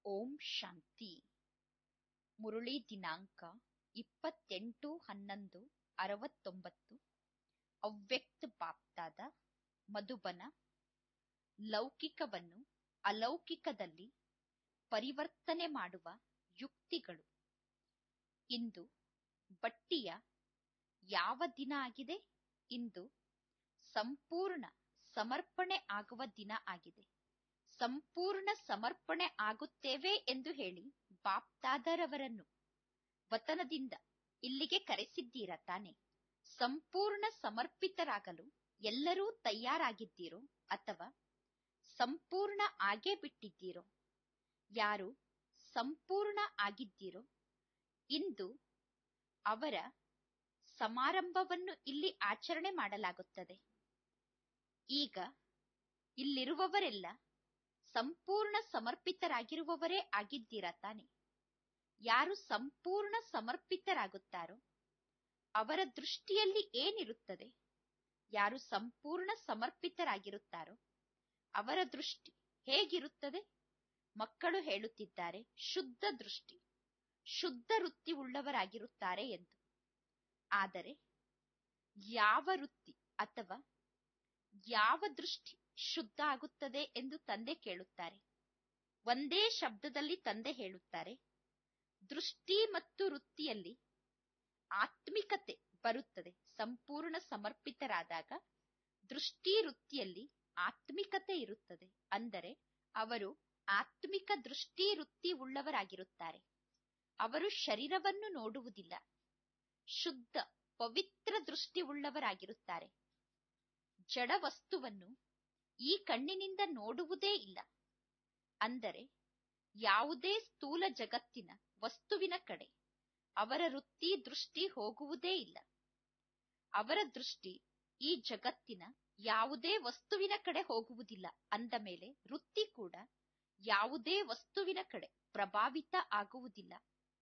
ಓಂ ಶಾಂತಿ ಮುರುಳಿ ದಿನಾಂಕ ಇಪ್ಪತ್ತೆಂಟು ಹನ್ನೊಂದು ಅರವತ್ತೊಂಬತ್ತು ಅವ್ಯಕ್ತ ಬಾಪ್ತಾದ ಮಧುಬನ ಲೌಕಿಕವನ್ನು ಅಲೌಕಿಕದಲ್ಲಿ ಪರಿವರ್ತನೆ ಮಾಡುವ ಯುಕ್ತಿಗಳು ಇಂದು ಬಟ್ಟಿಯ ಯಾವ ದಿನ ಆಗಿದೆ ಇಂದು ಸಂಪೂರ್ಣ ಸಮರ್ಪಣೆ ಆಗುವ ದಿನ ಆಗಿದೆ ಸಂಪೂರ್ಣ ಸಮರ್ಪಣೆ ಆಗುತ್ತೇವೆ ಎಂದು ಹೇಳಿ ಬಾಪ್ತಾದರವರನ್ನು ವತನದಿಂದ ಇಲ್ಲಿಗೆ ಕರೆಸಿದ್ದೀರ ತಾನೆ ಸಂಪೂರ್ಣ ಸಮರ್ಪಿತರಾಗಲು ಎಲ್ಲರೂ ತಯಾರಾಗಿದ್ದೀರೋ ಅಥವಾ ಸಂಪೂರ್ಣ ಆಗೇ ಬಿಟ್ಟಿದ್ದೀರೋ ಯಾರು ಸಂಪೂರ್ಣ ಆಗಿದ್ದೀರೋ ಇಂದು ಅವರ ಸಮಾರಂಭವನ್ನು ಇಲ್ಲಿ ಆಚರಣೆ ಮಾಡಲಾಗುತ್ತದೆ ಈಗ ಇಲ್ಲಿರುವವರೆಲ್ಲ ಸಂಪೂರ್ಣ ಸಮರ್ಪಿತರಾಗಿರುವವರೇ ಆಗಿದ್ದೀರಾ ತಾನೆ ಯಾರು ಸಂಪೂರ್ಣ ಸಮರ್ಪಿತರಾಗುತ್ತಾರೋ ಅವರ ದೃಷ್ಟಿಯಲ್ಲಿ ಏನಿರುತ್ತದೆ ಯಾರು ಸಂಪೂರ್ಣ ಸಮರ್ಪಿತರಾಗಿರುತ್ತಾರೋ ಅವರ ದೃಷ್ಟಿ ಹೇಗಿರುತ್ತದೆ ಮಕ್ಕಳು ಹೇಳುತ್ತಿದ್ದಾರೆ ಶುದ್ಧ ದೃಷ್ಟಿ ಶುದ್ಧ ವೃತ್ತಿ ಉಳ್ಳವರಾಗಿರುತ್ತಾರೆ ಎಂದು ಆದರೆ ಯಾವ ವೃತ್ತಿ ಅಥವಾ ಯಾವ ದೃಷ್ಟಿ ಶುದ್ಧ ಆಗುತ್ತದೆ ಎಂದು ತಂದೆ ಕೇಳುತ್ತಾರೆ ಒಂದೇ ಶಬ್ದದಲ್ಲಿ ತಂದೆ ಹೇಳುತ್ತಾರೆ ದೃಷ್ಟಿ ಮತ್ತು ವೃತ್ತಿಯಲ್ಲಿ ಆತ್ಮಿಕತೆ ಬರುತ್ತದೆ ಸಂಪೂರ್ಣ ಸಮರ್ಪಿತರಾದಾಗ ದೃಷ್ಟಿ ವೃತ್ತಿಯಲ್ಲಿ ಆತ್ಮಿಕತೆ ಇರುತ್ತದೆ ಅಂದರೆ ಅವರು ಆತ್ಮಿಕ ದೃಷ್ಟಿ ವೃತ್ತಿ ಉಳ್ಳವರಾಗಿರುತ್ತಾರೆ ಅವರು ಶರೀರವನ್ನು ನೋಡುವುದಿಲ್ಲ ಶುದ್ಧ ಪವಿತ್ರ ದೃಷ್ಟಿ ಉಳ್ಳವರಾಗಿರುತ್ತಾರೆ ಜಡ ವಸ್ತುವನ್ನು ಈ ಕಣ್ಣಿನಿಂದ ನೋಡುವುದೇ ಇಲ್ಲ ಅಂದರೆ ಯಾವುದೇ ಸ್ಥೂಲ ಜಗತ್ತಿನ ವಸ್ತುವಿನ ಕಡೆ ಅವರ ವೃತ್ತಿ ದೃಷ್ಟಿ ಹೋಗುವುದೇ ಇಲ್ಲ ಅವರ ದೃಷ್ಟಿ ಈ ಜಗತ್ತಿನ ಯಾವುದೇ ವಸ್ತುವಿನ ಕಡೆ ಹೋಗುವುದಿಲ್ಲ ಅಂದ ಮೇಲೆ ವೃತ್ತಿ ಕೂಡ ಯಾವುದೇ ವಸ್ತುವಿನ ಕಡೆ ಪ್ರಭಾವಿತ ಆಗುವುದಿಲ್ಲ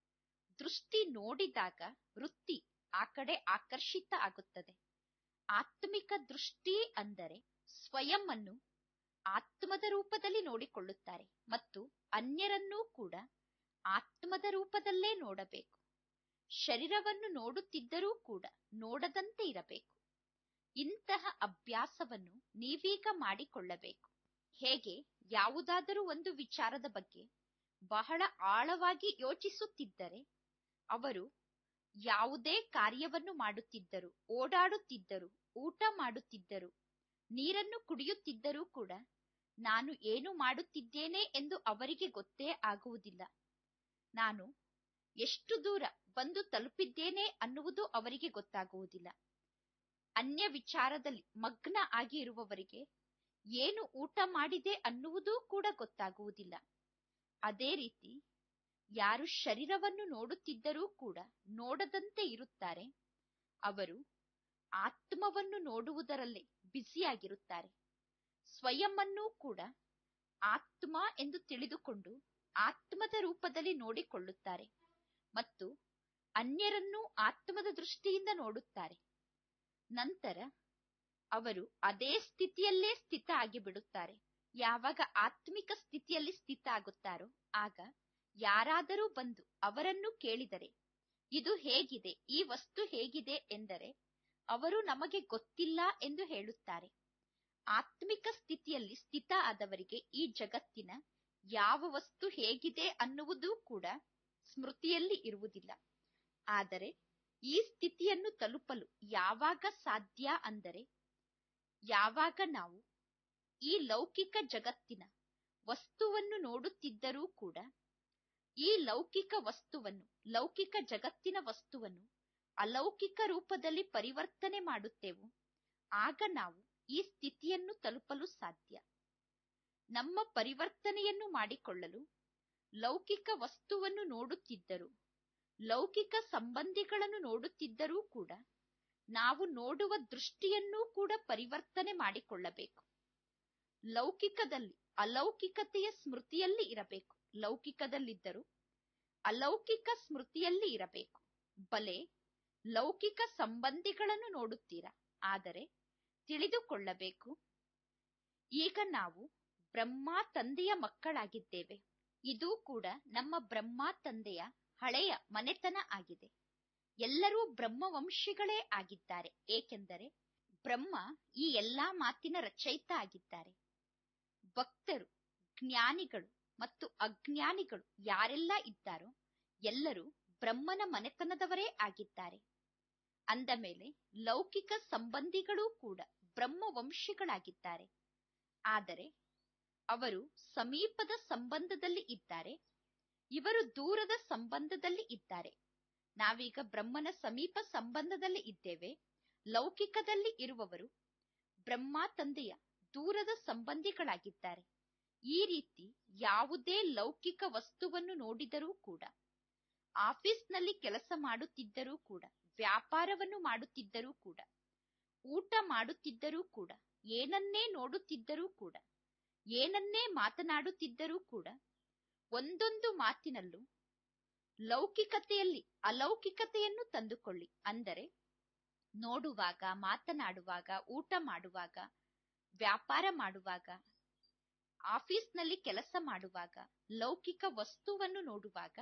ದೃಷ್ಟಿ ನೋಡಿದಾಗ ವೃತ್ತಿ ಆ ಕಡೆ ಆಕರ್ಷಿತ ಆಗುತ್ತದೆ ಆತ್ಮಿಕ ದೃಷ್ಟಿ ಅಂದರೆ ಸ್ವಯಂ ಅನ್ನು ಆತ್ಮದ ರೂಪದಲ್ಲಿ ನೋಡಿಕೊಳ್ಳುತ್ತಾರೆ ಮತ್ತು ಅನ್ಯರನ್ನೂ ಕೂಡ ಆತ್ಮದ ರೂಪದಲ್ಲೇ ನೋಡಬೇಕು ಶರೀರವನ್ನು ನೋಡುತ್ತಿದ್ದರೂ ಕೂಡ ನೋಡದಂತೆ ಇರಬೇಕು ಇಂತಹ ಅಭ್ಯಾಸವನ್ನು ನೀವೀಗ ಮಾಡಿಕೊಳ್ಳಬೇಕು ಹೇಗೆ ಯಾವುದಾದರೂ ಒಂದು ವಿಚಾರದ ಬಗ್ಗೆ ಬಹಳ ಆಳವಾಗಿ ಯೋಚಿಸುತ್ತಿದ್ದರೆ ಅವರು ಯಾವುದೇ ಕಾರ್ಯವನ್ನು ಮಾಡುತ್ತಿದ್ದರು ಓಡಾಡುತ್ತಿದ್ದರು ಊಟ ಮಾಡುತ್ತಿದ್ದರು ನೀರನ್ನು ಕುಡಿಯುತ್ತಿದ್ದರೂ ಕೂಡ ನಾನು ಏನು ಮಾಡುತ್ತಿದ್ದೇನೆ ಎಂದು ಅವರಿಗೆ ಗೊತ್ತೇ ಆಗುವುದಿಲ್ಲ ನಾನು ಎಷ್ಟು ದೂರ ಬಂದು ತಲುಪಿದ್ದೇನೆ ಅನ್ನುವುದು ಅವರಿಗೆ ಗೊತ್ತಾಗುವುದಿಲ್ಲ ಅನ್ಯ ವಿಚಾರದಲ್ಲಿ ಮಗ್ನ ಆಗಿ ಇರುವವರಿಗೆ ಏನು ಊಟ ಮಾಡಿದೆ ಅನ್ನುವುದೂ ಕೂಡ ಗೊತ್ತಾಗುವುದಿಲ್ಲ ಅದೇ ರೀತಿ ಯಾರು ಶರೀರವನ್ನು ನೋಡುತ್ತಿದ್ದರೂ ಕೂಡ ನೋಡದಂತೆ ಇರುತ್ತಾರೆ ಅವರು ಆತ್ಮವನ್ನು ನೋಡುವುದರಲ್ಲೇ ಬ್ಯುಸಿಯಾಗಿರುತ್ತಾರೆ ಸ್ವಯಂವನ್ನೂ ಕೂಡ ಆತ್ಮ ಎಂದು ತಿಳಿದುಕೊಂಡು ಆತ್ಮದ ರೂಪದಲ್ಲಿ ನೋಡಿಕೊಳ್ಳುತ್ತಾರೆ ಮತ್ತು ಅನ್ಯರನ್ನೂ ಆತ್ಮದ ದೃಷ್ಟಿಯಿಂದ ನೋಡುತ್ತಾರೆ ನಂತರ ಅವರು ಅದೇ ಸ್ಥಿತಿಯಲ್ಲೇ ಸ್ಥಿತ ಆಗಿಬಿಡುತ್ತಾರೆ ಯಾವಾಗ ಆತ್ಮಿಕ ಸ್ಥಿತಿಯಲ್ಲಿ ಸ್ಥಿತ ಆಗುತ್ತಾರೋ ಆಗ ಯಾರಾದರೂ ಬಂದು ಅವರನ್ನು ಕೇಳಿದರೆ ಇದು ಹೇಗಿದೆ ಈ ವಸ್ತು ಹೇಗಿದೆ ಎಂದರೆ ಅವರು ನಮಗೆ ಗೊತ್ತಿಲ್ಲ ಎಂದು ಹೇಳುತ್ತಾರೆ ಆತ್ಮಿಕ ಸ್ಥಿತಿಯಲ್ಲಿ ಸ್ಥಿತ ಆದವರಿಗೆ ಈ ಜಗತ್ತಿನ ಯಾವ ವಸ್ತು ಹೇಗಿದೆ ಅನ್ನುವುದೂ ಕೂಡ ಸ್ಮೃತಿಯಲ್ಲಿ ಇರುವುದಿಲ್ಲ ಆದರೆ ಈ ಸ್ಥಿತಿಯನ್ನು ತಲುಪಲು ಯಾವಾಗ ಸಾಧ್ಯ ಅಂದರೆ ಯಾವಾಗ ನಾವು ಈ ಲೌಕಿಕ ಜಗತ್ತಿನ ವಸ್ತುವನ್ನು ನೋಡುತ್ತಿದ್ದರೂ ಕೂಡ ಈ ಲೌಕಿಕ ವಸ್ತುವನ್ನು ಲೌಕಿಕ ಜಗತ್ತಿನ ವಸ್ತುವನ್ನು ಅಲೌಕಿಕ ರೂಪದಲ್ಲಿ ಪರಿವರ್ತನೆ ಮಾಡುತ್ತೇವೋ ಆಗ ನಾವು ಈ ಸ್ಥಿತಿಯನ್ನು ತಲುಪಲು ಸಾಧ್ಯ ನಮ್ಮ ಪರಿವರ್ತನೆಯನ್ನು ಮಾಡಿಕೊಳ್ಳಲು ಲೌಕಿಕ ವಸ್ತುವನ್ನು ನೋಡುತ್ತಿದ್ದರೂ ಲೌಕಿಕ ಸಂಬಂಧಿಗಳನ್ನು ನೋಡುತ್ತಿದ್ದರೂ ಕೂಡ ನಾವು ನೋಡುವ ದೃಷ್ಟಿಯನ್ನೂ ಕೂಡ ಪರಿವರ್ತನೆ ಮಾಡಿಕೊಳ್ಳಬೇಕು ಲೌಕಿಕದಲ್ಲಿ ಅಲೌಕಿಕತೆಯ ಸ್ಮೃತಿಯಲ್ಲಿ ಇರಬೇಕು ಲೌಕಿಕದಲ್ಲಿದ್ದರೂ ಅಲೌಕಿಕ ಸ್ಮೃತಿಯಲ್ಲಿ ಇರಬೇಕು ಬಲೆ ಲೌಕಿಕ ಸಂಬಂಧಿಗಳನ್ನು ನೋಡುತ್ತೀರಾ ಆದರೆ ತಿಳಿದುಕೊಳ್ಳಬೇಕು ಈಗ ನಾವು ಬ್ರಹ್ಮ ತಂದೆಯ ಮಕ್ಕಳಾಗಿದ್ದೇವೆ ಇದು ಕೂಡ ನಮ್ಮ ಬ್ರಹ್ಮ ತಂದೆಯ ಹಳೆಯ ಮನೆತನ ಆಗಿದೆ ಎಲ್ಲರೂ ಬ್ರಹ್ಮವಂಶಿಗಳೇ ಆಗಿದ್ದಾರೆ ಏಕೆಂದರೆ ಬ್ರಹ್ಮ ಈ ಎಲ್ಲಾ ಮಾತಿನ ರಚಯಿತ ಆಗಿದ್ದಾರೆ ಭಕ್ತರು ಜ್ಞಾನಿಗಳು ಮತ್ತು ಅಜ್ಞಾನಿಗಳು ಯಾರೆಲ್ಲ ಇದ್ದಾರೋ ಎಲ್ಲರೂ ಬ್ರಹ್ಮನ ಮನೆತನದವರೇ ಆಗಿದ್ದಾರೆ ಅಂದ ಮೇಲೆ ಲೌಕಿಕ ಸಂಬಂಧಿಗಳೂ ಕೂಡ ಬ್ರಹ್ಮವಂಶಿಗಳಾಗಿದ್ದಾರೆ ಆದರೆ ಅವರು ಸಮೀಪದ ಸಂಬಂಧದಲ್ಲಿ ಇದ್ದಾರೆ ಇವರು ದೂರದ ಸಂಬಂಧದಲ್ಲಿ ಇದ್ದಾರೆ ನಾವೀಗ ಬ್ರಹ್ಮನ ಸಮೀಪ ಸಂಬಂಧದಲ್ಲಿ ಇದ್ದೇವೆ ಲೌಕಿಕದಲ್ಲಿ ಇರುವವರು ಬ್ರಹ್ಮ ತಂದೆಯ ದೂರದ ಸಂಬಂಧಿಗಳಾಗಿದ್ದಾರೆ ಈ ರೀತಿ ಯಾವುದೇ ಲೌಕಿಕ ವಸ್ತುವನ್ನು ನೋಡಿದರೂ ಕೂಡ ಆಫೀಸ್ನಲ್ಲಿ ಕೆಲಸ ಮಾಡುತ್ತಿದ್ದರೂ ಕೂಡ ವ್ಯಾಪಾರವನ್ನು ಮಾಡುತ್ತಿದ್ದರೂ ಕೂಡ ಊಟ ಮಾಡುತ್ತಿದ್ದರೂ ಕೂಡ ಏನನ್ನೇ ನೋಡುತ್ತಿದ್ದರೂ ಕೂಡ ಏನನ್ನೇ ಮಾತನಾಡುತ್ತಿದ್ದರೂ ಕೂಡ ಒಂದೊಂದು ಮಾತಿನಲ್ಲೂ ಲೌಕಿಕತೆಯಲ್ಲಿ ಅಲೌಕಿಕತೆಯನ್ನು ತಂದುಕೊಳ್ಳಿ ಅಂದರೆ ನೋಡುವಾಗ ಮಾತನಾಡುವಾಗ ಊಟ ಮಾಡುವಾಗ ವ್ಯಾಪಾರ ಮಾಡುವಾಗ ಆಫೀಸ್ನಲ್ಲಿ ಕೆಲಸ ಮಾಡುವಾಗ ಲೌಕಿಕ ವಸ್ತುವನ್ನು ನೋಡುವಾಗ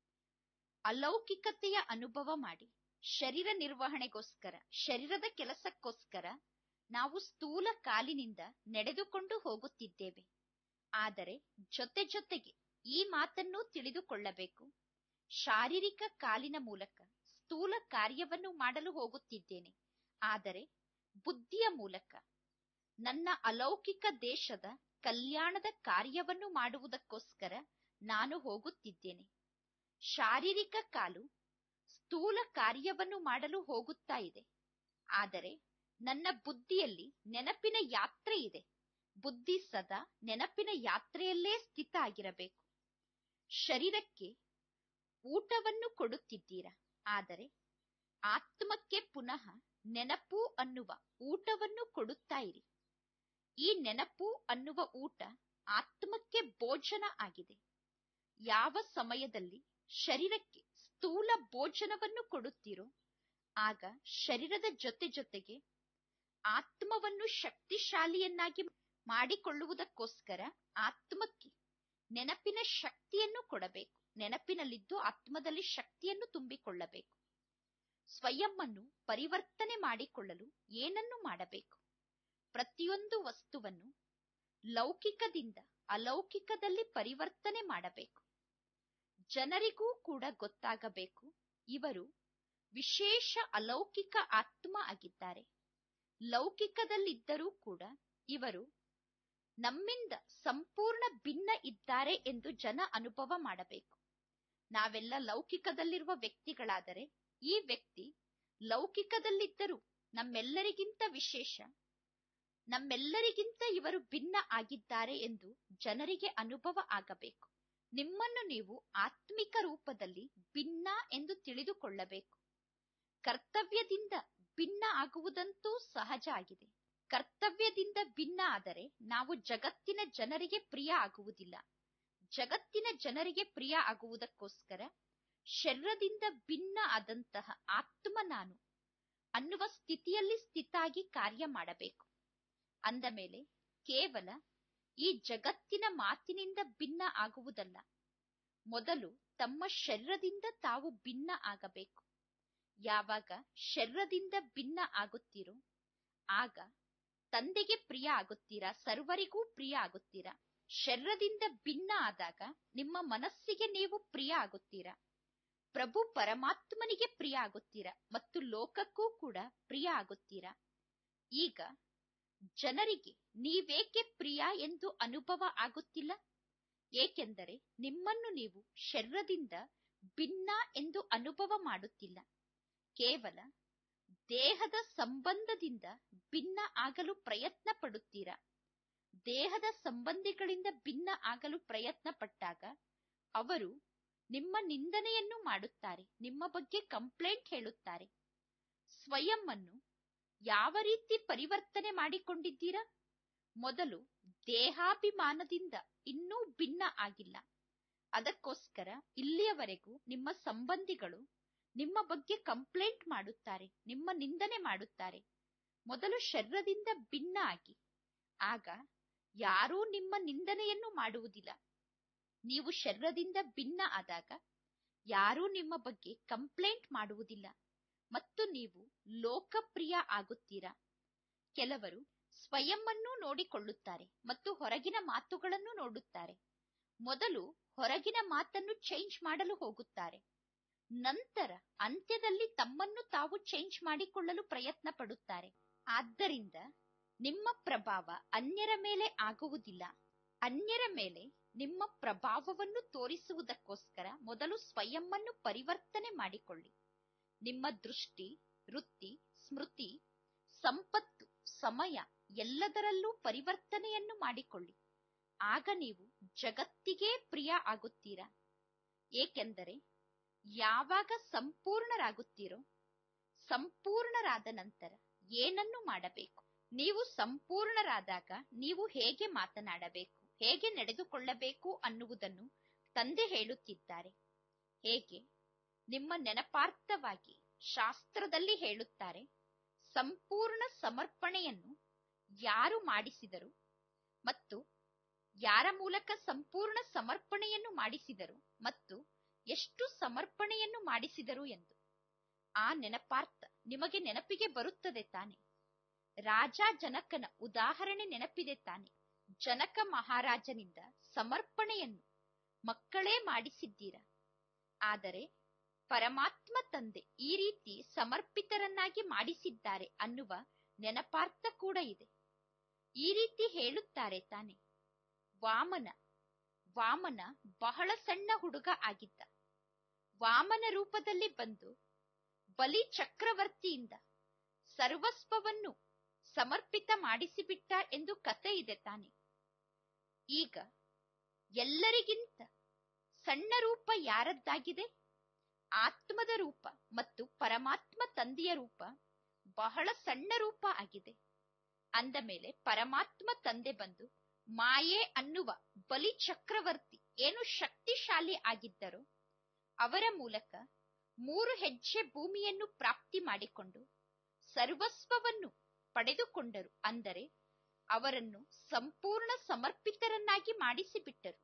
ಅಲೌಕಿಕತೆಯ ಅನುಭವ ಮಾಡಿ ಶರೀರ ನಿರ್ವಹಣೆಗೋಸ್ಕರ ಶರೀರದ ಕೆಲಸಕ್ಕೋಸ್ಕರ ನಾವು ಸ್ಥೂಲ ಕಾಲಿನಿಂದ ನಡೆದುಕೊಂಡು ಹೋಗುತ್ತಿದ್ದೇವೆ ಆದರೆ ಜೊತೆ ಜೊತೆಗೆ ಈ ಮಾತನ್ನು ತಿಳಿದುಕೊಳ್ಳಬೇಕು ಶಾರೀರಿಕ ಕಾಲಿನ ಮೂಲಕ ಸ್ಥೂಲ ಕಾರ್ಯವನ್ನು ಮಾಡಲು ಹೋಗುತ್ತಿದ್ದೇನೆ ಆದರೆ ಬುದ್ಧಿಯ ಮೂಲಕ ನನ್ನ ಅಲೌಕಿಕ ದೇಶದ ಕಲ್ಯಾಣದ ಕಾರ್ಯವನ್ನು ಮಾಡುವುದಕ್ಕೋಸ್ಕರ ನಾನು ಹೋಗುತ್ತಿದ್ದೇನೆ ಶಾರೀರಿಕ ಕಾಲು ಸ್ಥೂಲ ಕಾರ್ಯವನ್ನು ಮಾಡಲು ಹೋಗುತ್ತಾ ಇದೆ ಆದರೆ ನನ್ನ ಬುದ್ಧಿಯಲ್ಲಿ ನೆನಪಿನ ಯಾತ್ರೆ ಇದೆ ಬುದ್ಧಿ ಸದಾ ನೆನಪಿನ ಯಾತ್ರೆಯಲ್ಲೇ ಸ್ಥಿತ ಆಗಿರಬೇಕು ಶರೀರಕ್ಕೆ ಊಟವನ್ನು ಕೊಡುತ್ತಿದ್ದೀರಾ ಆದರೆ ಆತ್ಮಕ್ಕೆ ಪುನಃ ನೆನಪು ಅನ್ನುವ ಊಟವನ್ನು ಕೊಡುತ್ತಾ ಇರಿ ಈ ನೆನಪು ಅನ್ನುವ ಊಟ ಆತ್ಮಕ್ಕೆ ಭೋಜನ ಆಗಿದೆ ಯಾವ ಸಮಯದಲ್ಲಿ ಶರೀರಕ್ಕೆ ಸ್ಥೂಲ ಭೋಜನವನ್ನು ಕೊಡುತ್ತೀರೋ ಆಗ ಶರೀರದ ಜೊತೆ ಜೊತೆಗೆ ಆತ್ಮವನ್ನು ಶಕ್ತಿಶಾಲಿಯನ್ನಾಗಿ ಮಾಡಿಕೊಳ್ಳುವುದಕ್ಕೋಸ್ಕರ ಆತ್ಮಕ್ಕೆ ನೆನಪಿನ ಶಕ್ತಿಯನ್ನು ಕೊಡಬೇಕು ನೆನಪಿನಲ್ಲಿದ್ದು ಆತ್ಮದಲ್ಲಿ ಶಕ್ತಿಯನ್ನು ತುಂಬಿಕೊಳ್ಳಬೇಕು ಸ್ವಯಂವನ್ನು ಪರಿವರ್ತನೆ ಮಾಡಿಕೊಳ್ಳಲು ಏನನ್ನು ಮಾಡಬೇಕು ಪ್ರತಿಯೊಂದು ವಸ್ತುವನ್ನು ಲೌಕಿಕದಿಂದ ಅಲೌಕಿಕದಲ್ಲಿ ಪರಿವರ್ತನೆ ಮಾಡಬೇಕು ಜನರಿಗೂ ಕೂಡ ಗೊತ್ತಾಗಬೇಕು ಇವರು ವಿಶೇಷ ಅಲೌಕಿಕ ಆತ್ಮ ಆಗಿದ್ದಾರೆ ಲೌಕಿಕದಲ್ಲಿದ್ದರೂ ಕೂಡ ಇವರು ನಮ್ಮಿಂದ ಸಂಪೂರ್ಣ ಭಿನ್ನ ಇದ್ದಾರೆ ಎಂದು ಜನ ಅನುಭವ ಮಾಡಬೇಕು ನಾವೆಲ್ಲ ಲೌಕಿಕದಲ್ಲಿರುವ ವ್ಯಕ್ತಿಗಳಾದರೆ ಈ ವ್ಯಕ್ತಿ ಲೌಕಿಕದಲ್ಲಿದ್ದರೂ ನಮ್ಮೆಲ್ಲರಿಗಿಂತ ವಿಶೇಷ ನಮ್ಮೆಲ್ಲರಿಗಿಂತ ಇವರು ಭಿನ್ನ ಆಗಿದ್ದಾರೆ ಎಂದು ಜನರಿಗೆ ಅನುಭವ ಆಗಬೇಕು ನಿಮ್ಮನ್ನು ನೀವು ಆತ್ಮಿಕ ರೂಪದಲ್ಲಿ ಭಿನ್ನ ಎಂದು ತಿಳಿದುಕೊಳ್ಳಬೇಕು ಕರ್ತವ್ಯದಿಂದ ಭಿನ್ನ ಆಗುವುದಂತೂ ಸಹಜ ಆಗಿದೆ ಕರ್ತವ್ಯದಿಂದ ಭಿನ್ನ ಆದರೆ ನಾವು ಜಗತ್ತಿನ ಜನರಿಗೆ ಪ್ರಿಯ ಆಗುವುದಿಲ್ಲ ಜಗತ್ತಿನ ಜನರಿಗೆ ಪ್ರಿಯ ಆಗುವುದಕ್ಕೋಸ್ಕರ ಶರೀರದಿಂದ ಭಿನ್ನ ಆದಂತಹ ಆತ್ಮ ನಾನು ಅನ್ನುವ ಸ್ಥಿತಿಯಲ್ಲಿ ಸ್ಥಿತಾಗಿ ಕಾರ್ಯ ಮಾಡಬೇಕು ಅಂದ ಮೇಲೆ ಕೇವಲ ಈ ಜಗತ್ತಿನ ಮಾತಿನಿಂದ ಭಿನ್ನ ಆಗುವುದಲ್ಲ ಮೊದಲು ತಮ್ಮ ಶರೀರದಿಂದ ತಾವು ಭಿನ್ನ ಆಗಬೇಕು ಯಾವಾಗ ಶರೀರದಿಂದ ಭಿನ್ನ ಆಗುತ್ತೀರೋ ಆಗ ತಂದೆಗೆ ಪ್ರಿಯ ಆಗುತ್ತೀರಾ ಸರ್ವರಿಗೂ ಪ್ರಿಯ ಆಗುತ್ತೀರಾ ಶರೀರದಿಂದ ಭಿನ್ನ ಆದಾಗ ನಿಮ್ಮ ಮನಸ್ಸಿಗೆ ನೀವು ಪ್ರಿಯ ಆಗುತ್ತೀರಾ ಪ್ರಭು ಪರಮಾತ್ಮನಿಗೆ ಪ್ರಿಯ ಆಗುತ್ತೀರಾ ಮತ್ತು ಲೋಕಕ್ಕೂ ಕೂಡ ಪ್ರಿಯ ಆಗುತ್ತೀರಾ ಈಗ ಜನರಿಗೆ ನೀವೇಕೆ ಪ್ರಿಯ ಎಂದು ಅನುಭವ ಆಗುತ್ತಿಲ್ಲ ಏಕೆಂದರೆ ನಿಮ್ಮನ್ನು ನೀವು ಶರೀರದಿಂದ ಭಿನ್ನ ಎಂದು ಅನುಭವ ಮಾಡುತ್ತಿಲ್ಲ ಕೇವಲ ದೇಹದ ಸಂಬಂಧದಿಂದ ಭಿನ್ನ ಆಗಲು ಪ್ರಯತ್ನ ಪಡುತ್ತೀರಾ ದೇಹದ ಸಂಬಂಧಿಗಳಿಂದ ಭಿನ್ನ ಆಗಲು ಪ್ರಯತ್ನ ಪಟ್ಟಾಗ ಅವರು ನಿಮ್ಮ ನಿಂದನೆಯನ್ನು ಮಾಡುತ್ತಾರೆ ನಿಮ್ಮ ಬಗ್ಗೆ ಕಂಪ್ಲೇಂಟ್ ಹೇಳುತ್ತಾರೆ ಸ್ವಯಂ ಅನ್ನು ಯಾವ ರೀತಿ ಪರಿವರ್ತನೆ ಮಾಡಿಕೊಂಡಿದ್ದೀರಾ ಮೊದಲು ದೇಹಾಭಿಮಾನದಿಂದ ಇನ್ನೂ ಭಿನ್ನ ಆಗಿಲ್ಲ ಅದಕ್ಕೋಸ್ಕರ ಇಲ್ಲಿಯವರೆಗೂ ನಿಮ್ಮ ಸಂಬಂಧಿಗಳು ನಿಮ್ಮ ಬಗ್ಗೆ ಕಂಪ್ಲೇಂಟ್ ಮಾಡುತ್ತಾರೆ ನಿಮ್ಮ ನಿಂದನೆ ಮಾಡುತ್ತಾರೆ ಮೊದಲು ಶರೀರದಿಂದ ಭಿನ್ನ ಆಗಿ ಆಗ ಯಾರೂ ನಿಮ್ಮ ನಿಂದನೆಯನ್ನು ಮಾಡುವುದಿಲ್ಲ ನೀವು ಶರೀರದಿಂದ ಭಿನ್ನ ಆದಾಗ ಯಾರೂ ನಿಮ್ಮ ಬಗ್ಗೆ ಕಂಪ್ಲೇಂಟ್ ಮಾಡುವುದಿಲ್ಲ ಮತ್ತು ನೀವು ಲೋಕಪ್ರಿಯ ಆಗುತ್ತೀರಾ ಕೆಲವರು ಸ್ವಯಂವನ್ನು ನೋಡಿಕೊಳ್ಳುತ್ತಾರೆ ಮತ್ತು ಹೊರಗಿನ ಮಾತುಗಳನ್ನು ನೋಡುತ್ತಾರೆ ಮೊದಲು ಹೊರಗಿನ ಮಾತನ್ನು ಚೇಂಜ್ ಮಾಡಲು ಹೋಗುತ್ತಾರೆ ನಂತರ ಅಂತ್ಯದಲ್ಲಿ ತಮ್ಮನ್ನು ತಾವು ಚೇಂಜ್ ಮಾಡಿಕೊಳ್ಳಲು ಪ್ರಯತ್ನ ಪಡುತ್ತಾರೆ ಆದ್ದರಿಂದ ನಿಮ್ಮ ಪ್ರಭಾವ ಅನ್ಯರ ಮೇಲೆ ಆಗುವುದಿಲ್ಲ ಅನ್ಯರ ಮೇಲೆ ನಿಮ್ಮ ಪ್ರಭಾವವನ್ನು ತೋರಿಸುವುದಕ್ಕೋಸ್ಕರ ಮೊದಲು ಸ್ವಯಂವನ್ನು ಪರಿವರ್ತನೆ ಮಾಡಿಕೊಳ್ಳಿ ನಿಮ್ಮ ದೃಷ್ಟಿ ವೃತ್ತಿ ಸ್ಮೃತಿ ಸಂಪತ್ತು ಸಮಯ ಎಲ್ಲದರಲ್ಲೂ ಪರಿವರ್ತನೆಯನ್ನು ಮಾಡಿಕೊಳ್ಳಿ ಆಗ ನೀವು ಜಗತ್ತಿಗೆ ಪ್ರಿಯ ಆಗುತ್ತೀರಾ ಏಕೆಂದರೆ ಯಾವಾಗ ಸಂಪೂರ್ಣರಾಗುತ್ತೀರೋ ಸಂಪೂರ್ಣರಾದ ನಂತರ ಏನನ್ನು ಮಾಡಬೇಕು ನೀವು ಸಂಪೂರ್ಣರಾದಾಗ ನೀವು ಹೇಗೆ ಮಾತನಾಡಬೇಕು ಹೇಗೆ ನಡೆದುಕೊಳ್ಳಬೇಕು ಅನ್ನುವುದನ್ನು ತಂದೆ ಹೇಳುತ್ತಿದ್ದಾರೆ ಹೇಗೆ ನಿಮ್ಮ ನೆನಪಾರ್ಥವಾಗಿ ಶಾಸ್ತ್ರದಲ್ಲಿ ಹೇಳುತ್ತಾರೆ ಸಂಪೂರ್ಣ ಸಮರ್ಪಣೆಯನ್ನು ಯಾರು ಮಾಡಿಸಿದರು ಮತ್ತು ಯಾರ ಮೂಲಕ ಸಂಪೂರ್ಣ ಸಮರ್ಪಣೆಯನ್ನು ಮಾಡಿಸಿದರು ಮತ್ತು ಎಷ್ಟು ಸಮರ್ಪಣೆಯನ್ನು ಮಾಡಿಸಿದರು ಎಂದು ಆ ನೆನಪಾರ್ಥ ನಿಮಗೆ ನೆನಪಿಗೆ ಬರುತ್ತದೆ ತಾನೆ ರಾಜ ಜನಕನ ಉದಾಹರಣೆ ನೆನಪಿದೆ ತಾನೆ ಜನಕ ಮಹಾರಾಜನಿಂದ ಸಮರ್ಪಣೆಯನ್ನು ಮಕ್ಕಳೇ ಮಾಡಿಸಿದ್ದೀರಾ ಆದರೆ ಪರಮಾತ್ಮ ತಂದೆ ಈ ರೀತಿ ಸಮರ್ಪಿತರನ್ನಾಗಿ ಮಾಡಿಸಿದ್ದಾರೆ ಅನ್ನುವ ನೆನಪಾರ್ಥ ಕೂಡ ಇದೆ ಈ ರೀತಿ ಹೇಳುತ್ತಾರೆ ತಾನೆ ವಾಮನ ವಾಮನ ಬಹಳ ಸಣ್ಣ ಹುಡುಗ ಆಗಿದ್ದ ವಾಮನ ರೂಪದಲ್ಲಿ ಬಂದು ಬಲಿ ಚಕ್ರವರ್ತಿಯಿಂದ ಸರ್ವಸ್ವವನ್ನು ಸಮರ್ಪಿತ ಮಾಡಿಸಿಬಿಟ್ಟ ಎಂದು ಕತೆ ಇದೆ ತಾನೆ ಈಗ ಎಲ್ಲರಿಗಿಂತ ಸಣ್ಣ ರೂಪ ಯಾರದ್ದಾಗಿದೆ ಆತ್ಮದ ರೂಪ ಮತ್ತು ಪರಮಾತ್ಮ ತಂದೆಯ ರೂಪ ಬಹಳ ಸಣ್ಣ ರೂಪ ಆಗಿದೆ ಅಂದ ಮೇಲೆ ಪರಮಾತ್ಮ ತಂದೆ ಬಂದು ಮಾಯೆ ಅನ್ನುವ ಬಲಿ ಚಕ್ರವರ್ತಿ ಏನು ಶಕ್ತಿಶಾಲಿ ಆಗಿದ್ದರೋ ಅವರ ಮೂಲಕ ಮೂರು ಹೆಜ್ಜೆ ಭೂಮಿಯನ್ನು ಪ್ರಾಪ್ತಿ ಮಾಡಿಕೊಂಡು ಸರ್ವಸ್ವವನ್ನು ಪಡೆದುಕೊಂಡರು ಅಂದರೆ ಅವರನ್ನು ಸಂಪೂರ್ಣ ಸಮರ್ಪಿತರನ್ನಾಗಿ ಮಾಡಿಸಿಬಿಟ್ಟರು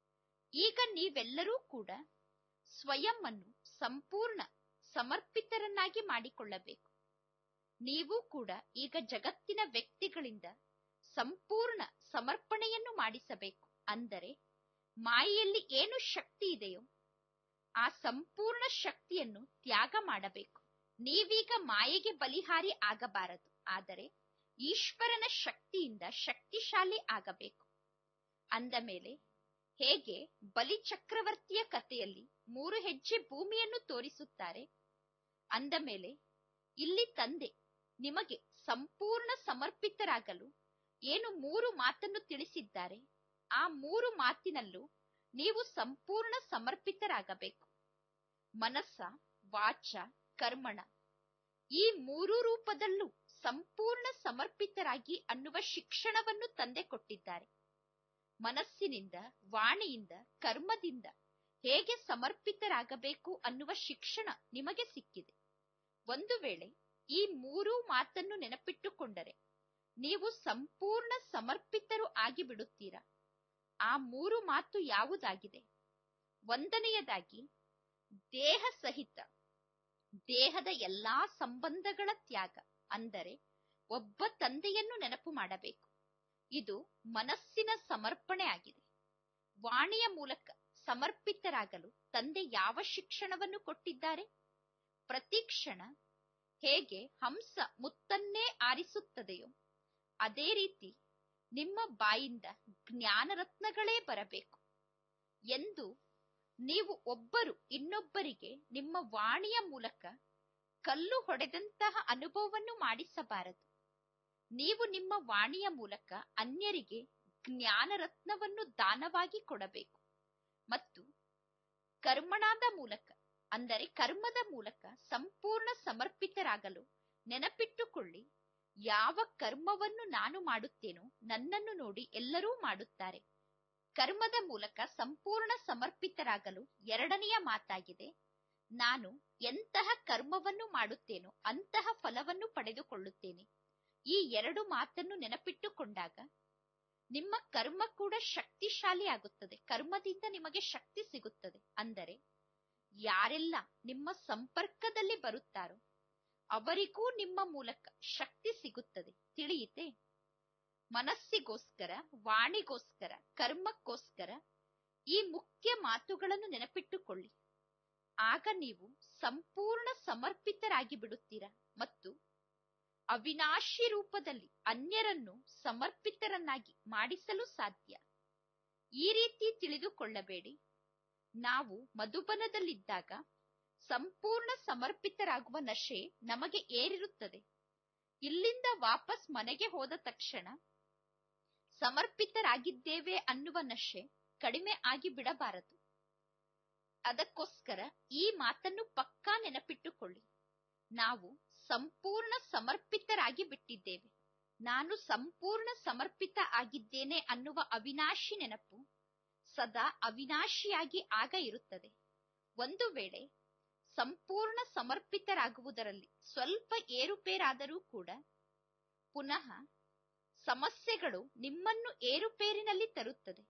ಈಗ ನೀವೆಲ್ಲರೂ ಕೂಡ ಸ್ವಯಂ ಅನ್ನು ಸಂಪೂರ್ಣ ಸಮರ್ಪಿತರನ್ನಾಗಿ ಮಾಡಿಕೊಳ್ಳಬೇಕು ನೀವು ಕೂಡ ಈಗ ಜಗತ್ತಿನ ವ್ಯಕ್ತಿಗಳಿಂದ ಸಂಪೂರ್ಣ ಸಮರ್ಪಣೆಯನ್ನು ಮಾಡಿಸಬೇಕು ಅಂದರೆ ಮಾಯೆಯಲ್ಲಿ ಏನು ಶಕ್ತಿ ಇದೆಯೋ ಆ ಸಂಪೂರ್ಣ ಶಕ್ತಿಯನ್ನು ತ್ಯಾಗ ಮಾಡಬೇಕು ನೀವೀಗ ಮಾಯೆಗೆ ಬಲಿಹಾರಿ ಆಗಬಾರದು ಆದರೆ ಈಶ್ವರನ ಶಕ್ತಿಯಿಂದ ಶಕ್ತಿಶಾಲಿ ಆಗಬೇಕು ಅಂದ ಮೇಲೆ ಹೇಗೆ ಬಲಿ ಚಕ್ರವರ್ತಿಯ ಕಥೆಯಲ್ಲಿ ಮೂರು ಹೆಜ್ಜೆ ಭೂಮಿಯನ್ನು ತೋರಿಸುತ್ತಾರೆ ಅಂದ ಮೇಲೆ ಇಲ್ಲಿ ತಂದೆ ನಿಮಗೆ ಸಂಪೂರ್ಣ ಸಮರ್ಪಿತರಾಗಲು ಏನು ಮೂರು ಮಾತನ್ನು ತಿಳಿಸಿದ್ದಾರೆ ಆ ಮೂರು ಮಾತಿನಲ್ಲೂ ನೀವು ಸಂಪೂರ್ಣ ಸಮರ್ಪಿತರಾಗಬೇಕು ಮನಸ್ಸ ವಾಚ ಕರ್ಮಣ ಈ ಮೂರು ರೂಪದಲ್ಲೂ ಸಂಪೂರ್ಣ ಸಮರ್ಪಿತರಾಗಿ ಅನ್ನುವ ಶಿಕ್ಷಣವನ್ನು ತಂದೆ ಕೊಟ್ಟಿದ್ದಾರೆ ಮನಸ್ಸಿನಿಂದ ವಾಣಿಯಿಂದ ಕರ್ಮದಿಂದ ಹೇಗೆ ಸಮರ್ಪಿತರಾಗಬೇಕು ಅನ್ನುವ ಶಿಕ್ಷಣ ನಿಮಗೆ ಸಿಕ್ಕಿದೆ ಒಂದು ವೇಳೆ ಈ ಮೂರೂ ಮಾತನ್ನು ನೆನಪಿಟ್ಟುಕೊಂಡರೆ ನೀವು ಸಂಪೂರ್ಣ ಸಮರ್ಪಿತರು ಆಗಿಬಿಡುತ್ತೀರಾ ಆ ಮೂರು ಮಾತು ಯಾವುದಾಗಿದೆ ಒಂದನೆಯದಾಗಿ ದೇಹ ಸಹಿತ ದೇಹದ ಎಲ್ಲಾ ಸಂಬಂಧಗಳ ತ್ಯಾಗ ಅಂದರೆ ಒಬ್ಬ ತಂದೆಯನ್ನು ನೆನಪು ಮಾಡಬೇಕು ಇದು ಮನಸ್ಸಿನ ಸಮರ್ಪಣೆ ಆಗಿದೆ ವಾಣಿಯ ಮೂಲಕ ಸಮರ್ಪಿತರಾಗಲು ತಂದೆ ಯಾವ ಶಿಕ್ಷಣವನ್ನು ಕೊಟ್ಟಿದ್ದಾರೆ ಪ್ರತಿ ಕ್ಷಣ ಹೇಗೆ ಹಂಸ ಮುತ್ತನ್ನೇ ಆರಿಸುತ್ತದೆಯೋ ಅದೇ ರೀತಿ ನಿಮ್ಮ ಬಾಯಿಂದ ಜ್ಞಾನರತ್ನಗಳೇ ಬರಬೇಕು ಎಂದು ನೀವು ಒಬ್ಬರು ಇನ್ನೊಬ್ಬರಿಗೆ ನಿಮ್ಮ ವಾಣಿಯ ಮೂಲಕ ಕಲ್ಲು ಹೊಡೆದಂತಹ ಅನುಭವವನ್ನು ಮಾಡಿಸಬಾರದು ನೀವು ನಿಮ್ಮ ವಾಣಿಯ ಮೂಲಕ ಅನ್ಯರಿಗೆ ಜ್ಞಾನರತ್ನವನ್ನು ದಾನವಾಗಿ ಕೊಡಬೇಕು ಮತ್ತು ಕರ್ಮಣಾದ ಮೂಲಕ ಅಂದರೆ ಕರ್ಮದ ಮೂಲಕ ಸಂಪೂರ್ಣ ಸಮರ್ಪಿತರಾಗಲು ನೆನಪಿಟ್ಟುಕೊಳ್ಳಿ ಯಾವ ಕರ್ಮವನ್ನು ನಾನು ಮಾಡುತ್ತೇನೋ ನನ್ನನ್ನು ನೋಡಿ ಎಲ್ಲರೂ ಮಾಡುತ್ತಾರೆ ಕರ್ಮದ ಮೂಲಕ ಸಂಪೂರ್ಣ ಸಮರ್ಪಿತರಾಗಲು ಎರಡನೆಯ ಮಾತಾಗಿದೆ ನಾನು ಎಂತಹ ಕರ್ಮವನ್ನು ಮಾಡುತ್ತೇನೋ ಅಂತಹ ಫಲವನ್ನು ಪಡೆದುಕೊಳ್ಳುತ್ತೇನೆ ಈ ಎರಡು ಮಾತನ್ನು ನೆನಪಿಟ್ಟುಕೊಂಡಾಗ ನಿಮ್ಮ ಕರ್ಮ ಕೂಡ ಶಕ್ತಿಶಾಲಿ ಆಗುತ್ತದೆ ಕರ್ಮದಿಂದ ನಿಮಗೆ ಶಕ್ತಿ ಸಿಗುತ್ತದೆ ಅಂದರೆ ಯಾರೆಲ್ಲ ನಿಮ್ಮ ಸಂಪರ್ಕದಲ್ಲಿ ಬರುತ್ತಾರೋ ಅವರಿಗೂ ನಿಮ್ಮ ಮೂಲಕ ಶಕ್ತಿ ಸಿಗುತ್ತದೆ ತಿಳಿಯಿತೆ ಮನಸ್ಸಿಗೋಸ್ಕರ ವಾಣಿಗೋಸ್ಕರ ಕರ್ಮಕ್ಕೋಸ್ಕರ ಈ ಮುಖ್ಯ ಮಾತುಗಳನ್ನು ನೆನಪಿಟ್ಟುಕೊಳ್ಳಿ ಆಗ ನೀವು ಸಂಪೂರ್ಣ ಸಮರ್ಪಿತರಾಗಿ ಬಿಡುತ್ತೀರಾ ಮತ್ತು ಅವಿನಾಶಿ ರೂಪದಲ್ಲಿ ಅನ್ಯರನ್ನು ಸಮರ್ಪಿತರನ್ನಾಗಿ ಮಾಡಿಸಲು ಸಾಧ್ಯ ಈ ರೀತಿ ತಿಳಿದುಕೊಳ್ಳಬೇಡಿ ನಾವು ಮಧುಬನದಲ್ಲಿದ್ದಾಗ ಸಂಪೂರ್ಣ ಸಮರ್ಪಿತರಾಗುವ ನಶೆ ನಮಗೆ ಏರಿರುತ್ತದೆ ಇಲ್ಲಿಂದ ವಾಪಸ್ ಮನೆಗೆ ಹೋದ ತಕ್ಷಣ ಸಮರ್ಪಿತರಾಗಿದ್ದೇವೆ ಅನ್ನುವ ನಶೆ ಕಡಿಮೆ ಆಗಿ ಬಿಡಬಾರದು ಅದಕ್ಕೋಸ್ಕರ ಈ ಮಾತನ್ನು ಪಕ್ಕಾ ನೆನಪಿಟ್ಟುಕೊಳ್ಳಿ ನಾವು ಸಂಪೂರ್ಣ ಸಮರ್ಪಿತರಾಗಿ ಬಿಟ್ಟಿದ್ದೇವೆ ನಾನು ಸಂಪೂರ್ಣ ಸಮರ್ಪಿತ ಆಗಿದ್ದೇನೆ ಅನ್ನುವ ಅವಿನಾಶಿ ನೆನಪು ಸದಾ ಅವಿನಾಶಿಯಾಗಿ ಆಗ ಇರುತ್ತದೆ ಒಂದು ವೇಳೆ ಸಂಪೂರ್ಣ ಸಮರ್ಪಿತರಾಗುವುದರಲ್ಲಿ ಸ್ವಲ್ಪ ಏರುಪೇರಾದರೂ ಕೂಡ ಪುನಃ ಸಮಸ್ಯೆಗಳು ನಿಮ್ಮನ್ನು ಏರುಪೇರಿನಲ್ಲಿ ತರುತ್ತದೆ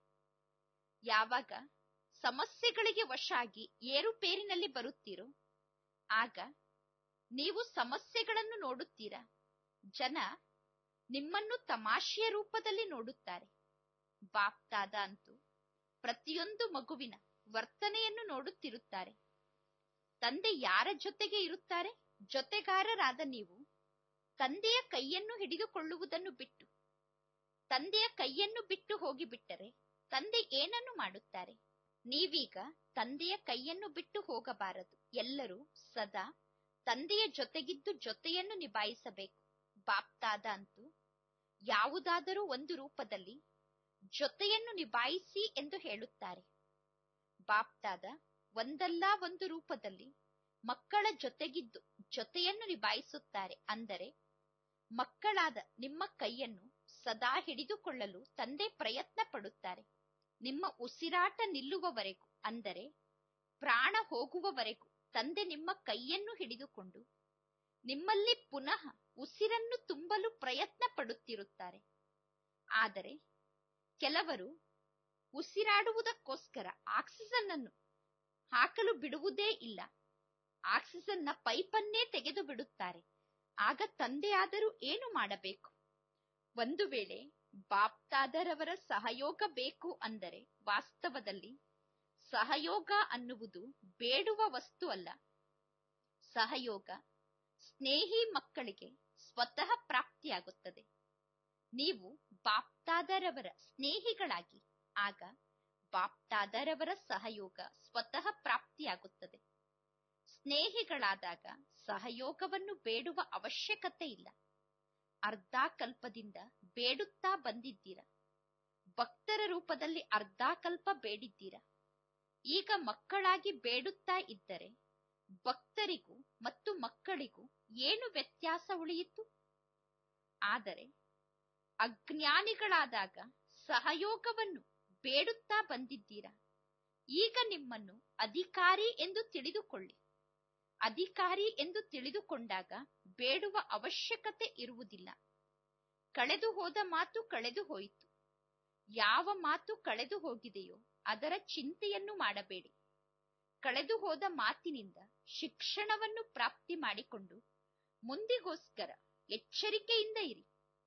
ಯಾವಾಗ ಸಮಸ್ಯೆಗಳಿಗೆ ವಶ ಆಗಿ ಏರುಪೇರಿನಲ್ಲಿ ಬರುತ್ತೀರೋ ಆಗ ನೀವು ಸಮಸ್ಯೆಗಳನ್ನು ನೋಡುತ್ತೀರಾ ಜನ ನಿಮ್ಮನ್ನು ತಮಾಷೆಯ ರೂಪದಲ್ಲಿ ನೋಡುತ್ತಾರೆ ಬಾಪ್ತಾದ ಅಂತೂ ಪ್ರತಿಯೊಂದು ಮಗುವಿನ ವರ್ತನೆಯನ್ನು ನೋಡುತ್ತಿರುತ್ತಾರೆ ತಂದೆ ಯಾರ ಜೊತೆಗೆ ಇರುತ್ತಾರೆ ಜೊತೆಗಾರರಾದ ನೀವು ತಂದೆಯ ಕೈಯನ್ನು ಹಿಡಿದುಕೊಳ್ಳುವುದನ್ನು ಬಿಟ್ಟು ತಂದೆಯ ಕೈಯನ್ನು ಬಿಟ್ಟು ಹೋಗಿಬಿಟ್ಟರೆ ತಂದೆ ಏನನ್ನು ಮಾಡುತ್ತಾರೆ ನೀವೀಗ ತಂದೆಯ ಕೈಯನ್ನು ಬಿಟ್ಟು ಹೋಗಬಾರದು ಎಲ್ಲರೂ ಸದಾ ತಂದೆಯ ಜೊತೆಗಿದ್ದು ಜೊತೆಯನ್ನು ನಿಭಾಯಿಸಬೇಕು ಬಾಪ್ತಾದ ಅಂತೂ ಯಾವುದಾದರೂ ಒಂದು ರೂಪದಲ್ಲಿ ಜೊತೆಯನ್ನು ನಿಭಾಯಿಸಿ ಎಂದು ಹೇಳುತ್ತಾರೆ ಬಾಪ್ತಾದ ಒಂದಲ್ಲ ಒಂದು ರೂಪದಲ್ಲಿ ಮಕ್ಕಳ ಜೊತೆಗಿದ್ದು ಜೊತೆಯನ್ನು ನಿಭಾಯಿಸುತ್ತಾರೆ ಅಂದರೆ ಮಕ್ಕಳಾದ ನಿಮ್ಮ ಕೈಯನ್ನು ಸದಾ ಹಿಡಿದುಕೊಳ್ಳಲು ತಂದೆ ಪ್ರಯತ್ನ ಪಡುತ್ತಾರೆ ನಿಮ್ಮ ಉಸಿರಾಟ ನಿಲ್ಲುವವರೆಗೂ ಅಂದರೆ ಪ್ರಾಣ ಹೋಗುವವರೆಗೂ ತಂದೆ ನಿಮ್ಮ ಕೈಯನ್ನು ಹಿಡಿದುಕೊಂಡು ನಿಮ್ಮಲ್ಲಿ ಪುನಃ ಉಸಿರನ್ನು ತುಂಬಲು ಪ್ರಯತ್ನ ಪಡುತ್ತಿರುತ್ತಾರೆ ಆದರೆ ಕೆಲವರು ಉಸಿರಾಡುವುದಕ್ಕೋಸ್ಕರ ಆಕ್ಸಿಜನ್ ಅನ್ನು ಹಾಕಲು ಬಿಡುವುದೇ ಇಲ್ಲ ಆಕ್ಸಿಜನ್ನ ಪೈಪನ್ನೇ ತೆಗೆದು ಬಿಡುತ್ತಾರೆ ಆಗ ತಂದೆಯಾದರೂ ಏನು ಮಾಡಬೇಕು ಒಂದು ವೇಳೆ ಬಾಪ್ತಾದರವರ ಸಹಯೋಗ ಬೇಕು ಅಂದರೆ ವಾಸ್ತವದಲ್ಲಿ ಸಹಯೋಗ ಅನ್ನುವುದು ಬೇಡುವ ವಸ್ತು ಅಲ್ಲ ಸಹಯೋಗ ಸ್ನೇಹಿ ಮಕ್ಕಳಿಗೆ ಸ್ವತಃ ಪ್ರಾಪ್ತಿಯಾಗುತ್ತದೆ ನೀವು ಬಾಪ್ತಾದರವರ ಸ್ನೇಹಿಗಳಾಗಿ ಆಗ ಬಾಪ್ತಾದರವರ ಸಹಯೋಗ ಸ್ವತಃ ಪ್ರಾಪ್ತಿಯಾಗುತ್ತದೆ ಸ್ನೇಹಿಗಳಾದಾಗ ಸಹಯೋಗವನ್ನು ಬೇಡುವ ಅವಶ್ಯಕತೆ ಇಲ್ಲ ಅರ್ಧಾಕಲ್ಪದಿಂದ ಬೇಡುತ್ತಾ ಬಂದಿದ್ದೀರಾ ಭಕ್ತರ ರೂಪದಲ್ಲಿ ಅರ್ಧಾಕಲ್ಪ ಬೇಡಿದ್ದೀರಾ ಈಗ ಮಕ್ಕಳಾಗಿ ಬೇಡುತ್ತಾ ಇದ್ದರೆ ಭಕ್ತರಿಗೂ ಮತ್ತು ಮಕ್ಕಳಿಗೂ ಏನು ವ್ಯತ್ಯಾಸ ಉಳಿಯಿತು ಆದರೆ ಅಜ್ಞಾನಿಗಳಾದಾಗ ಸಹಯೋಗವನ್ನು ಬೇಡುತ್ತಾ ಬಂದಿದ್ದೀರಾ ಈಗ ನಿಮ್ಮನ್ನು ಅಧಿಕಾರಿ ಎಂದು ತಿಳಿದುಕೊಳ್ಳಿ ಅಧಿಕಾರಿ ಎಂದು ತಿಳಿದುಕೊಂಡಾಗ ಬೇಡುವ ಅವಶ್ಯಕತೆ ಇರುವುದಿಲ್ಲ ಕಳೆದು ಹೋದ ಮಾತು ಕಳೆದು ಹೋಯಿತು ಯಾವ ಮಾತು ಕಳೆದು ಹೋಗಿದೆಯೋ ಅದರ ಚಿಂತೆಯನ್ನು ಮಾಡಬೇಡಿ ಕಳೆದು ಹೋದ ಮಾತಿನಿಂದ ಶಿಕ್ಷಣವನ್ನು ಪ್ರಾಪ್ತಿ ಮಾಡಿಕೊಂಡು ಮುಂದಿಗೋಸ್ಕರ ಎಚ್ಚರಿಕೆಯಿಂದ ಇರಿ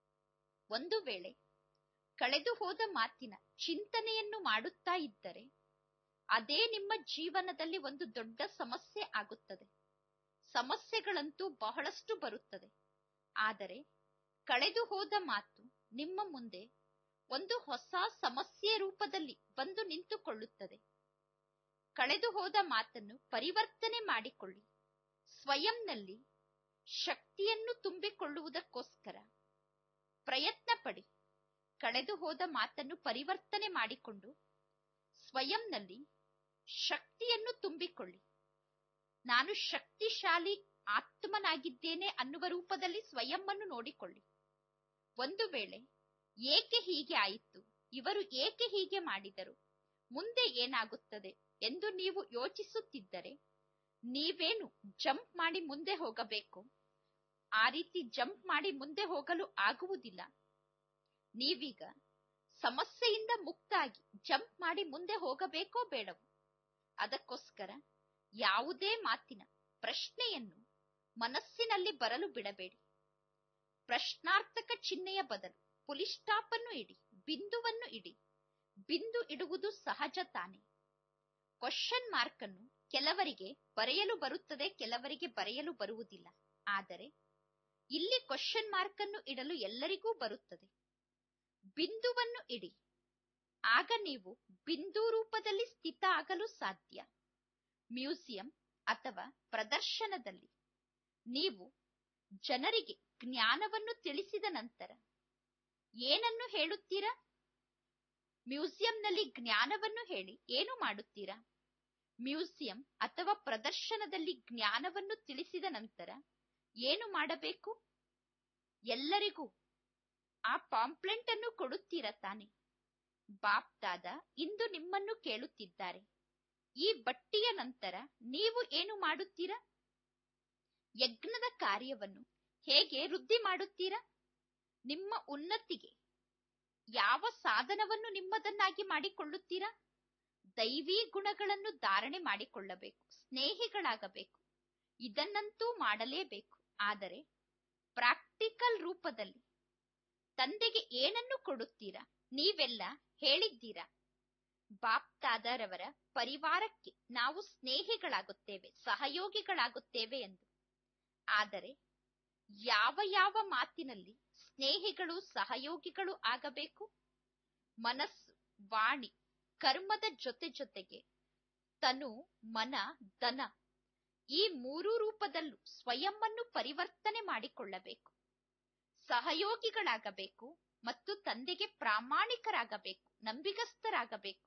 ಒಂದು ವೇಳೆ ಕಳೆದು ಹೋದ ಮಾತಿನ ಚಿಂತನೆಯನ್ನು ಮಾಡುತ್ತಾ ಇದ್ದರೆ ಅದೇ ನಿಮ್ಮ ಜೀವನದಲ್ಲಿ ಒಂದು ದೊಡ್ಡ ಸಮಸ್ಯೆ ಆಗುತ್ತದೆ ಸಮಸ್ಯೆಗಳಂತೂ ಬಹಳಷ್ಟು ಬರುತ್ತದೆ ಆದರೆ ಕಳೆದು ಹೋದ ಮಾತು ನಿಮ್ಮ ಮುಂದೆ ಒಂದು ಹೊಸ ಸಮಸ್ಯೆ ರೂಪದಲ್ಲಿ ಬಂದು ನಿಂತುಕೊಳ್ಳುತ್ತದೆ ಕಳೆದು ಹೋದ ಮಾತನ್ನು ಪರಿವರ್ತನೆ ಮಾಡಿಕೊಳ್ಳಿ ಸ್ವಯಂನಲ್ಲಿ ಶಕ್ತಿಯನ್ನು ತುಂಬಿಕೊಳ್ಳುವುದಕ್ಕೋಸ್ಕರ ಪ್ರಯತ್ನ ಪಡಿ ಕಳೆದು ಹೋದ ಮಾತನ್ನು ಪರಿವರ್ತನೆ ಮಾಡಿಕೊಂಡು ಸ್ವಯಂನಲ್ಲಿ ಶಕ್ತಿಯನ್ನು ತುಂಬಿಕೊಳ್ಳಿ ನಾನು ಶಕ್ತಿಶಾಲಿ ಆತ್ಮನಾಗಿದ್ದೇನೆ ಅನ್ನುವ ರೂಪದಲ್ಲಿ ಸ್ವಯಂವನ್ನು ನೋಡಿಕೊಳ್ಳಿ ಒಂದು ವೇಳೆ ಏಕೆ ಹೀಗೆ ಆಯಿತು ಇವರು ಏಕೆ ಹೀಗೆ ಮಾಡಿದರು ಮುಂದೆ ಏನಾಗುತ್ತದೆ ಎಂದು ನೀವು ಯೋಚಿಸುತ್ತಿದ್ದರೆ ನೀವೇನು ಜಂಪ್ ಮಾಡಿ ಮುಂದೆ ಹೋಗಬೇಕು ಆ ರೀತಿ ಜಂಪ್ ಮಾಡಿ ಮುಂದೆ ಹೋಗಲು ಆಗುವುದಿಲ್ಲ ನೀವೀಗ ಸಮಸ್ಯೆಯಿಂದ ಮುಕ್ತಾಗಿ ಜಂಪ್ ಮಾಡಿ ಮುಂದೆ ಹೋಗಬೇಕೋ ಬೇಡವೋ ಅದಕ್ಕೋಸ್ಕರ ಯಾವುದೇ ಮಾತಿನ ಪ್ರಶ್ನೆಯನ್ನು ಮನಸ್ಸಿನಲ್ಲಿ ಬರಲು ಬಿಡಬೇಡಿ ಪ್ರಶ್ನಾರ್ಥಕ ಚಿಹ್ನೆಯ ಬದಲು ಪುಲಿಸ್ಟಾಪ್ ಅನ್ನು ಇಡಿ ಬಿಂದುವನ್ನು ಇಡಿ ಬಿಂದು ಇಡುವುದು ಸಹಜ ತಾನೆ ಕ್ವಶನ್ ಮಾರ್ಕ್ ಅನ್ನು ಕೆಲವರಿಗೆ ಬರೆಯಲು ಬರುತ್ತದೆ ಕೆಲವರಿಗೆ ಬರೆಯಲು ಬರುವುದಿಲ್ಲ ಆದರೆ ಇಲ್ಲಿ ಕ್ವಶನ್ ಮಾರ್ಕ್ ಅನ್ನು ಇಡಲು ಎಲ್ಲರಿಗೂ ಬರುತ್ತದೆ ಬಿಂದುವನ್ನು ಇಡಿ ಆಗ ನೀವು ಬಿಂದು ರೂಪದಲ್ಲಿ ಸ್ಥಿತ ಆಗಲು ಸಾಧ್ಯ ಮ್ಯೂಸಿಯಂ ಅಥವಾ ಪ್ರದರ್ಶನದಲ್ಲಿ ನೀವು ಜನರಿಗೆ ಜ್ಞಾನವನ್ನು ತಿಳಿಸಿದ ನಂತರ ಏನನ್ನು ಹೇಳುತ್ತೀರಾ ಮ್ಯೂಸಿಯಂನಲ್ಲಿ ಜ್ಞಾನವನ್ನು ಹೇಳಿ ಏನು ಮಾಡುತ್ತೀರಾ ಮ್ಯೂಸಿಯಂ ಅಥವಾ ಪ್ರದರ್ಶನದಲ್ಲಿ ಜ್ಞಾನವನ್ನು ತಿಳಿಸಿದ ನಂತರ ಏನು ಮಾಡಬೇಕು ಎಲ್ಲರಿಗೂ ಆ ಪಾಂಪ್ಲೆಂಟ್ ಅನ್ನು ಕೊಡುತ್ತೀರಾ ತಾನೆ ಬಾಪ್ದಾದ ಇಂದು ನಿಮ್ಮನ್ನು ಕೇಳುತ್ತಿದ್ದಾರೆ ಈ ಬಟ್ಟಿಯ ನಂತರ ನೀವು ಏನು ಮಾಡುತ್ತೀರಾ ಯಜ್ಞದ ಕಾರ್ಯವನ್ನು ಹೇಗೆ ವೃದ್ಧಿ ಮಾಡುತ್ತೀರಾ ನಿಮ್ಮ ಉನ್ನತಿಗೆ ಯಾವ ಸಾಧನವನ್ನು ನಿಮ್ಮದನ್ನಾಗಿ ಮಾಡಿಕೊಳ್ಳುತ್ತೀರಾ ದೈವಿ ಗುಣಗಳನ್ನು ಧಾರಣೆ ಮಾಡಿಕೊಳ್ಳಬೇಕು ಸ್ನೇಹಿಗಳಾಗಬೇಕು ಇದನ್ನಂತೂ ಮಾಡಲೇಬೇಕು ಆದರೆ ಪ್ರಾಕ್ಟಿಕಲ್ ರೂಪದಲ್ಲಿ ತಂದೆಗೆ ಏನನ್ನು ಕೊಡುತ್ತೀರಾ ನೀವೆಲ್ಲ ಹೇಳಿದ್ದೀರಾ ಬಾಪ್ತಾದರವರ ಪರಿವಾರಕ್ಕೆ ನಾವು ಸ್ನೇಹಿಗಳಾಗುತ್ತೇವೆ ಸಹಯೋಗಿಗಳಾಗುತ್ತೇವೆ ಎಂದು ಆದರೆ ಯಾವ ಯಾವ ಮಾತಿನಲ್ಲಿ ಸ್ನೇಹಿಗಳು ಸಹಯೋಗಿಗಳು ಆಗಬೇಕು ಮನಸ್ಸು ವಾಣಿ ಕರ್ಮದ ಜೊತೆ ಜೊತೆಗೆ ತನು ಮನ ದನ ಈ ಮೂರೂ ರೂಪದಲ್ಲೂ ಸ್ವಯಂವನ್ನು ಪರಿವರ್ತನೆ ಮಾಡಿಕೊಳ್ಳಬೇಕು ಸಹಯೋಗಿಗಳಾಗಬೇಕು ಮತ್ತು ತಂದೆಗೆ ಪ್ರಾಮಾಣಿಕರಾಗಬೇಕು ನಂಬಿಗಸ್ತರಾಗಬೇಕು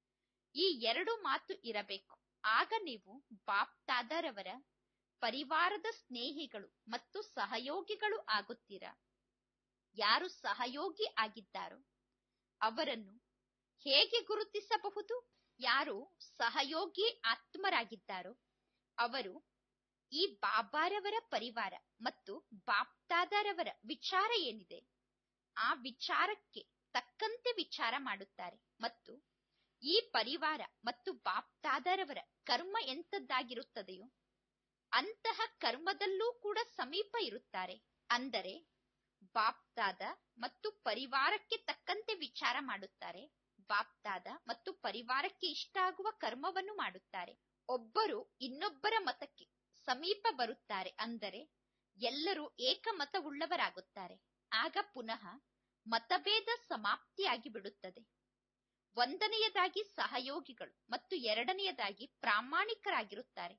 ಈ ಎರಡು ಮಾತು ಇರಬೇಕು ಆಗ ನೀವು ಬಾಪ್ತಾದರವರ ಪರಿವಾರದ ಸ್ನೇಹಿಗಳು ಮತ್ತು ಸಹಯೋಗಿಗಳು ಆಗುತ್ತೀರಾ ಯಾರು ಸಹಯೋಗಿ ಆಗಿದ್ದಾರೋ ಅವರನ್ನು ಹೇಗೆ ಗುರುತಿಸಬಹುದು ಯಾರು ಸಹಯೋಗಿ ಆತ್ಮರಾಗಿದ್ದಾರೋ ಅವರು ಈ ಬಾಬಾರವರ ಪರಿವಾರ ಮತ್ತು ಬಾಪ್ತಾದರವರ ವಿಚಾರ ಏನಿದೆ ಆ ವಿಚಾರಕ್ಕೆ ತಕ್ಕಂತೆ ವಿಚಾರ ಮಾಡುತ್ತಾರೆ ಮತ್ತು ಈ ಪರಿವಾರ ಮತ್ತು ಬಾಪ್ತಾದರವರ ಕರ್ಮ ಎಂಥದ್ದಾಗಿರುತ್ತದೆಯೋ ಅಂತಹ ಕರ್ಮದಲ್ಲೂ ಕೂಡ ಸಮೀಪ ಇರುತ್ತಾರೆ ಅಂದರೆ ಬಾಪ್ದಾದ ಮತ್ತು ಪರಿವಾರಕ್ಕೆ ತಕ್ಕಂತೆ ವಿಚಾರ ಮಾಡುತ್ತಾರೆ ಬಾಪ್ದಾದ ಮತ್ತು ಪರಿವಾರಕ್ಕೆ ಇಷ್ಟ ಆಗುವ ಕರ್ಮವನ್ನು ಮಾಡುತ್ತಾರೆ ಒಬ್ಬರು ಇನ್ನೊಬ್ಬರ ಮತಕ್ಕೆ ಸಮೀಪ ಬರುತ್ತಾರೆ ಅಂದರೆ ಎಲ್ಲರೂ ಏಕಮತವುಳ್ಳವರಾಗುತ್ತಾರೆ ಆಗ ಪುನಃ ಮತಭೇದ ಸಮಾಪ್ತಿಯಾಗಿ ಬಿಡುತ್ತದೆ ಒಂದನೆಯದಾಗಿ ಸಹಯೋಗಿಗಳು ಮತ್ತು ಎರಡನೆಯದಾಗಿ ಪ್ರಾಮಾಣಿಕರಾಗಿರುತ್ತಾರೆ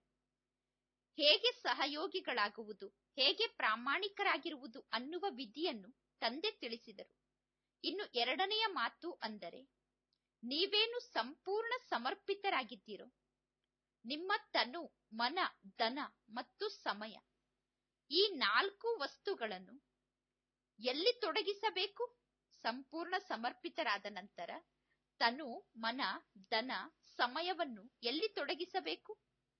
ಹೇಗೆ ಸಹಯೋಗಿಗಳಾಗುವುದು ಹೇಗೆ ಪ್ರಾಮಾಣಿಕರಾಗಿರುವುದು ಅನ್ನುವ ವಿಧಿಯನ್ನು ತಂದೆ ತಿಳಿಸಿದರು ಇನ್ನು ಎರಡನೆಯ ಮಾತು ಅಂದರೆ ನೀವೇನು ಸಂಪೂರ್ಣ ಸಮರ್ಪಿತರಾಗಿದ್ದೀರೋ ನಿಮ್ಮ ತನು ಮನ ದನ ಮತ್ತು ಸಮಯ ಈ ನಾಲ್ಕು ವಸ್ತುಗಳನ್ನು ಎಲ್ಲಿ ತೊಡಗಿಸಬೇಕು ಸಂಪೂರ್ಣ ಸಮರ್ಪಿತರಾದ ನಂತರ ತನು ಮನ ದನ ಸಮಯವನ್ನು ಎಲ್ಲಿ ತೊಡಗಿಸಬೇಕು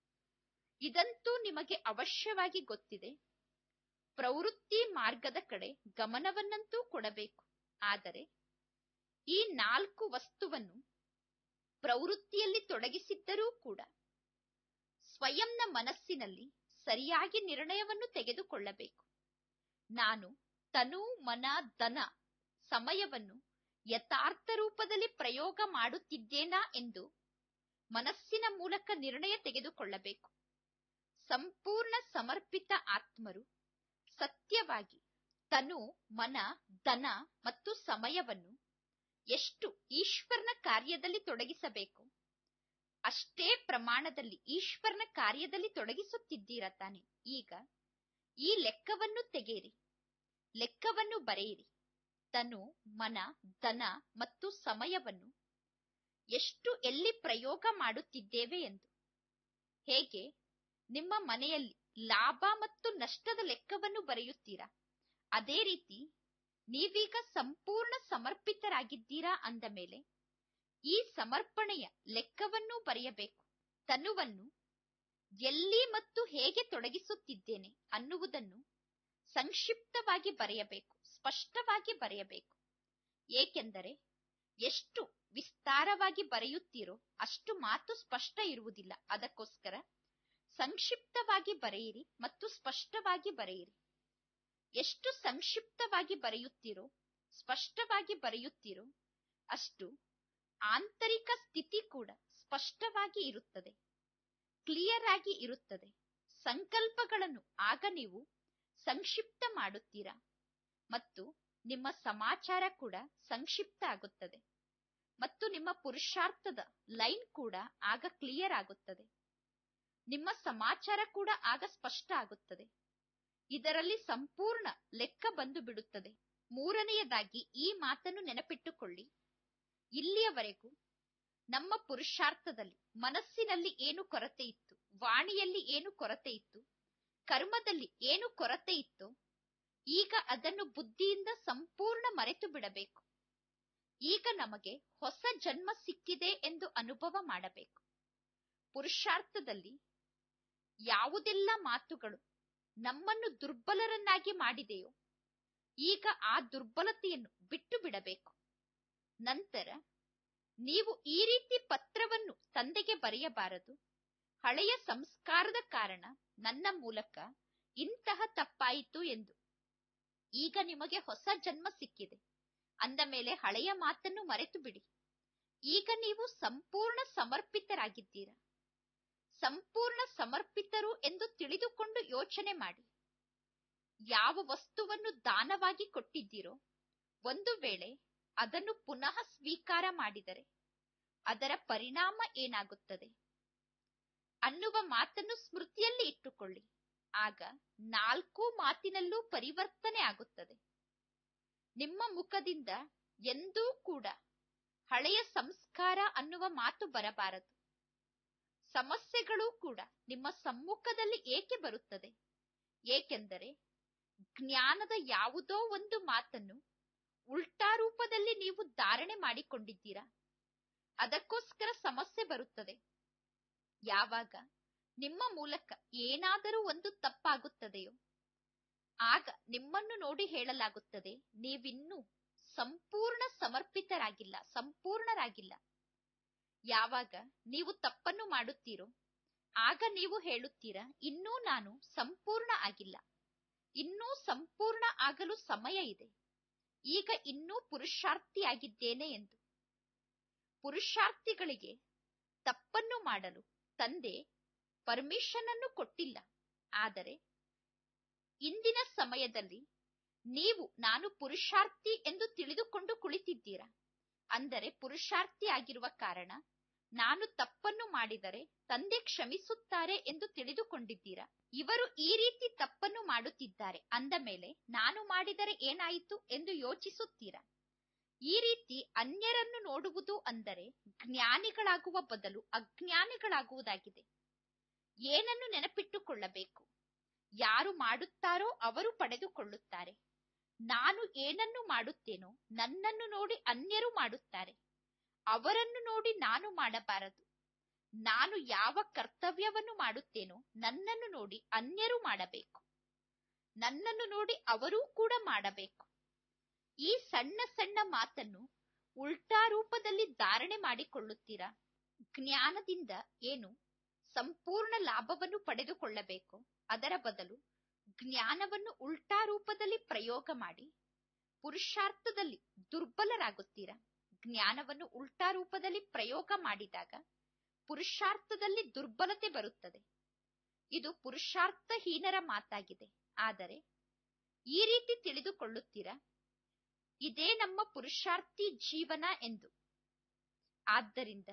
ಇದಂತೂ ನಿಮಗೆ ಅವಶ್ಯವಾಗಿ ಗೊತ್ತಿದೆ ಪ್ರವೃತ್ತಿ ಮಾರ್ಗದ ಕಡೆ ಗಮನವನ್ನಂತೂ ಕೊಡಬೇಕು ಆದರೆ ಈ ನಾಲ್ಕು ವಸ್ತುವನ್ನು ಪ್ರವೃತ್ತಿಯಲ್ಲಿ ತೊಡಗಿಸಿದ್ದರೂ ಕೂಡ ಸ್ವಯಂನ ಮನಸ್ಸಿನಲ್ಲಿ ಸರಿಯಾಗಿ ನಿರ್ಣಯವನ್ನು ತೆಗೆದುಕೊಳ್ಳಬೇಕು ನಾನು ತನು ಮನ ದನ ಸಮಯವನ್ನು ಯಥಾರ್ಥ ರೂಪದಲ್ಲಿ ಪ್ರಯೋಗ ಮಾಡುತ್ತಿದ್ದೇನಾ ಎಂದು ಮನಸ್ಸಿನ ಮೂಲಕ ನಿರ್ಣಯ ತೆಗೆದುಕೊಳ್ಳಬೇಕು ಸಂಪೂರ್ಣ ಸಮರ್ಪಿತ ಆತ್ಮರು ಸತ್ಯವಾಗಿ ತನು ಮನ ದನ ಮತ್ತು ಸಮಯವನ್ನು ಎಷ್ಟು ಈಶ್ವರನ ಕಾರ್ಯದಲ್ಲಿ ತೊಡಗಿಸಬೇಕು ಅಷ್ಟೇ ಪ್ರಮಾಣದಲ್ಲಿ ಈಶ್ವರನ ಕಾರ್ಯದಲ್ಲಿ ತೊಡಗಿಸುತ್ತಿದ್ದೀರ ತಾನೆ ಈಗ ಈ ಲೆಕ್ಕವನ್ನು ತೆಗೆಯಿರಿ ಲೆಕ್ಕವನ್ನು ಬರೆಯಿರಿ ತನು ಮನ ದನ ಮತ್ತು ಸಮಯವನ್ನು ಎಷ್ಟು ಎಲ್ಲಿ ಪ್ರಯೋಗ ಮಾಡುತ್ತಿದ್ದೇವೆ ಎಂದು ಹೇಗೆ ನಿಮ್ಮ ಮನೆಯಲ್ಲಿ ಲಾಭ ಮತ್ತು ನಷ್ಟದ ಲೆಕ್ಕವನ್ನು ಬರೆಯುತ್ತೀರಾ ಅದೇ ರೀತಿ ನೀವೀಗ ಸಂಪೂರ್ಣ ಸಮರ್ಪಿತರಾಗಿದ್ದೀರಾ ಅಂದ ಮೇಲೆ ಈ ಸಮರ್ಪಣೆಯ ಲೆಕ್ಕವನ್ನೂ ಬರೆಯಬೇಕು ತನುವನ್ನು ಎಲ್ಲಿ ಮತ್ತು ಹೇಗೆ ತೊಡಗಿಸುತ್ತಿದ್ದೇನೆ ಅನ್ನುವುದನ್ನು ಸಂಕ್ಷಿಪ್ತವಾಗಿ ಬರೆಯಬೇಕು ಸ್ಪಷ್ಟವಾಗಿ ಬರೆಯಬೇಕು ಏಕೆಂದರೆ ಎಷ್ಟು ವಿಸ್ತಾರವಾಗಿ ಬರೆಯುತ್ತೀರೋ ಅಷ್ಟು ಮಾತು ಸ್ಪಷ್ಟ ಇರುವುದಿಲ್ಲ ಅದಕ್ಕೋಸ್ಕರ ಸಂಕ್ಷಿಪ್ತವಾಗಿ ಬರೆಯಿರಿ ಮತ್ತು ಸ್ಪಷ್ಟವಾಗಿ ಬರೆಯಿರಿ ಎಷ್ಟು ಸಂಕ್ಷಿಪ್ತವಾಗಿ ಬರೆಯುತ್ತೀರೋ ಸ್ಪಷ್ಟವಾಗಿ ಬರೆಯುತ್ತೀರೋ ಅಷ್ಟು ಆಂತರಿಕ ಸ್ಥಿತಿ ಕೂಡ ಸ್ಪಷ್ಟವಾಗಿ ಇರುತ್ತದೆ ಕ್ಲಿಯರ್ ಆಗಿ ಇರುತ್ತದೆ ಸಂಕಲ್ಪಗಳನ್ನು ಆಗ ನೀವು ಸಂಕ್ಷಿಪ್ತ ಮಾಡುತ್ತೀರಾ ಮತ್ತು ನಿಮ್ಮ ಸಮಾಚಾರ ಕೂಡ ಸಂಕ್ಷಿಪ್ತ ಆಗುತ್ತದೆ ಮತ್ತು ನಿಮ್ಮ ಪುರುಷಾರ್ಥದ ಲೈನ್ ಕೂಡ ಆಗ ಕ್ಲಿಯರ್ ಆಗುತ್ತದೆ ನಿಮ್ಮ ಸಮಾಚಾರ ಕೂಡ ಆಗ ಸ್ಪಷ್ಟ ಆಗುತ್ತದೆ ಇದರಲ್ಲಿ ಸಂಪೂರ್ಣ ಲೆಕ್ಕ ಬಂದು ಬಿಡುತ್ತದೆ ಮೂರನೆಯದಾಗಿ ಈ ಮಾತನ್ನು ನೆನಪಿಟ್ಟುಕೊಳ್ಳಿ ಇಲ್ಲಿಯವರೆಗೂ ನಮ್ಮ ಪುರುಷಾರ್ಥದಲ್ಲಿ ಮನಸ್ಸಿನಲ್ಲಿ ಏನು ಕೊರತೆ ಇತ್ತು ವಾಣಿಯಲ್ಲಿ ಏನು ಕೊರತೆ ಇತ್ತು ಕರ್ಮದಲ್ಲಿ ಏನು ಕೊರತೆ ಇತ್ತು ಈಗ ಅದನ್ನು ಬುದ್ಧಿಯಿಂದ ಸಂಪೂರ್ಣ ಮರೆತು ಬಿಡಬೇಕು ಈಗ ನಮಗೆ ಹೊಸ ಜನ್ಮ ಸಿಕ್ಕಿದೆ ಎಂದು ಅನುಭವ ಮಾಡಬೇಕು ಪುರುಷಾರ್ಥದಲ್ಲಿ ಯಾವುದೆಲ್ಲ ಮಾತುಗಳು ನಮ್ಮನ್ನು ದುರ್ಬಲರನ್ನಾಗಿ ಮಾಡಿದೆಯೋ ಈಗ ಆ ದುರ್ಬಲತೆಯನ್ನು ಬಿಟ್ಟು ಬಿಡಬೇಕು ನಂತರ ನೀವು ಈ ರೀತಿ ಪತ್ರವನ್ನು ತಂದೆಗೆ ಬರೆಯಬಾರದು ಹಳೆಯ ಸಂಸ್ಕಾರದ ಕಾರಣ ನನ್ನ ಮೂಲಕ ಇಂತಹ ತಪ್ಪಾಯಿತು ಎಂದು ಈಗ ನಿಮಗೆ ಹೊಸ ಜನ್ಮ ಸಿಕ್ಕಿದೆ ಅಂದ ಮೇಲೆ ಹಳೆಯ ಮಾತನ್ನು ಮರೆತು ಬಿಡಿ ಈಗ ನೀವು ಸಂಪೂರ್ಣ ಸಮರ್ಪಿತರಾಗಿದ್ದೀರಾ ಸಂಪೂರ್ಣ ಸಮರ್ಪಿತರು ಎಂದು ತಿಳಿದುಕೊಂಡು ಯೋಚನೆ ಮಾಡಿ ಯಾವ ವಸ್ತುವನ್ನು ದಾನವಾಗಿ ಕೊಟ್ಟಿದ್ದೀರೋ ಒಂದು ವೇಳೆ ಅದನ್ನು ಪುನಃ ಸ್ವೀಕಾರ ಮಾಡಿದರೆ ಅದರ ಪರಿಣಾಮ ಏನಾಗುತ್ತದೆ ಅನ್ನುವ ಮಾತನ್ನು ಸ್ಮೃತಿಯಲ್ಲಿ ಇಟ್ಟುಕೊಳ್ಳಿ ಆಗ ನಾಲ್ಕು ಮಾತಿನಲ್ಲೂ ಪರಿವರ್ತನೆ ಆಗುತ್ತದೆ ನಿಮ್ಮ ಮುಖದಿಂದ ಎಂದೂ ಕೂಡ ಹಳೆಯ ಸಂಸ್ಕಾರ ಅನ್ನುವ ಮಾತು ಬರಬಾರದು ಸಮಸ್ಯೆಗಳು ಕೂಡ ನಿಮ್ಮ ಸಮ್ಮುಖದಲ್ಲಿ ಏಕೆ ಬರುತ್ತದೆ ಏಕೆಂದರೆ ಜ್ಞಾನದ ಯಾವುದೋ ಒಂದು ಮಾತನ್ನು ಉಲ್ಟಾ ರೂಪದಲ್ಲಿ ನೀವು ಧಾರಣೆ ಮಾಡಿಕೊಂಡಿದ್ದೀರಾ ಅದಕ್ಕೋಸ್ಕರ ಸಮಸ್ಯೆ ಬರುತ್ತದೆ ಯಾವಾಗ ನಿಮ್ಮ ಮೂಲಕ ಏನಾದರೂ ಒಂದು ತಪ್ಪಾಗುತ್ತದೆಯೋ ಆಗ ನಿಮ್ಮನ್ನು ನೋಡಿ ಹೇಳಲಾಗುತ್ತದೆ ನೀವಿನ್ನೂ ಸಂಪೂರ್ಣ ಸಮರ್ಪಿತರಾಗಿಲ್ಲ ಸಂಪೂರ್ಣರಾಗಿಲ್ಲ ಯಾವಾಗ ನೀವು ತಪ್ಪನ್ನು ಮಾಡುತ್ತೀರೋ ಆಗ ನೀವು ಹೇಳುತ್ತೀರಾ ಇನ್ನೂ ನಾನು ಸಂಪೂರ್ಣ ಆಗಿಲ್ಲ ಇನ್ನೂ ಸಂಪೂರ್ಣ ಆಗಲು ಸಮಯ ಇದೆ ಈಗ ಇನ್ನೂ ಪುರುಷಾರ್ಥಿಯಾಗಿದ್ದೇನೆ ಎಂದು ಪುರುಷಾರ್ಥಿಗಳಿಗೆ ತಪ್ಪನ್ನು ಮಾಡಲು ತಂದೆ ಪರ್ಮಿಷನ್ ಅನ್ನು ಕೊಟ್ಟಿಲ್ಲ ಆದರೆ ಇಂದಿನ ಸಮಯದಲ್ಲಿ ನೀವು ನಾನು ಪುರುಷಾರ್ಥಿ ಎಂದು ತಿಳಿದುಕೊಂಡು ಕುಳಿತಿದ್ದೀರಾ ಅಂದರೆ ಪುರುಷಾರ್ಥಿ ಆಗಿರುವ ಕಾರಣ ನಾನು ತಪ್ಪನ್ನು ಮಾಡಿದರೆ ತಂದೆ ಕ್ಷಮಿಸುತ್ತಾರೆ ಎಂದು ತಿಳಿದುಕೊಂಡಿದ್ದೀರಾ ಇವರು ಈ ರೀತಿ ತಪ್ಪನ್ನು ಮಾಡುತ್ತಿದ್ದಾರೆ ಅಂದ ಮೇಲೆ ನಾನು ಮಾಡಿದರೆ ಏನಾಯಿತು ಎಂದು ಯೋಚಿಸುತ್ತೀರಾ ಈ ರೀತಿ ಅನ್ಯರನ್ನು ನೋಡುವುದು ಅಂದರೆ ಜ್ಞಾನಿಗಳಾಗುವ ಬದಲು ಅಜ್ಞಾನಿಗಳಾಗುವುದಾಗಿದೆ ಏನನ್ನು ನೆನಪಿಟ್ಟುಕೊಳ್ಳಬೇಕು ಯಾರು ಮಾಡುತ್ತಾರೋ ಅವರು ಪಡೆದುಕೊಳ್ಳುತ್ತಾರೆ ನಾನು ಏನನ್ನು ಮಾಡುತ್ತೇನೋ ನನ್ನನ್ನು ನೋಡಿ ಅನ್ಯರು ಮಾಡುತ್ತಾರೆ ಅವರನ್ನು ನೋಡಿ ನಾನು ಮಾಡಬಾರದು ನಾನು ಯಾವ ಕರ್ತವ್ಯವನ್ನು ಮಾಡುತ್ತೇನೋ ನನ್ನನ್ನು ನೋಡಿ ಅನ್ಯರು ಮಾಡಬೇಕು ನನ್ನನ್ನು ನೋಡಿ ಅವರೂ ಕೂಡ ಮಾಡಬೇಕು ಈ ಸಣ್ಣ ಸಣ್ಣ ಮಾತನ್ನು ಉಲ್ಟಾ ರೂಪದಲ್ಲಿ ಧಾರಣೆ ಮಾಡಿಕೊಳ್ಳುತ್ತೀರಾ ಜ್ಞಾನದಿಂದ ಏನು ಸಂಪೂರ್ಣ ಲಾಭವನ್ನು ಪಡೆದುಕೊಳ್ಳಬೇಕು ಅದರ ಬದಲು ಜ್ಞಾನವನ್ನು ಉಲ್ಟಾ ರೂಪದಲ್ಲಿ ಪ್ರಯೋಗ ಮಾಡಿ ಪುರುಷಾರ್ಥದಲ್ಲಿ ದುರ್ಬಲರಾಗುತ್ತೀರಾ ಜ್ಞಾನವನ್ನು ಉಲ್ಟಾ ರೂಪದಲ್ಲಿ ಪ್ರಯೋಗ ಮಾಡಿದಾಗ ಪುರುಷಾರ್ಥದಲ್ಲಿ ದುರ್ಬಲತೆ ಬರುತ್ತದೆ ಇದು ಪುರುಷಾರ್ಥಹೀನರ ಮಾತಾಗಿದೆ ಆದರೆ ಈ ರೀತಿ ತಿಳಿದುಕೊಳ್ಳುತ್ತೀರಾ ಇದೇ ನಮ್ಮ ಪುರುಷಾರ್ಥಿ ಜೀವನ ಎಂದು ಆದ್ದರಿಂದ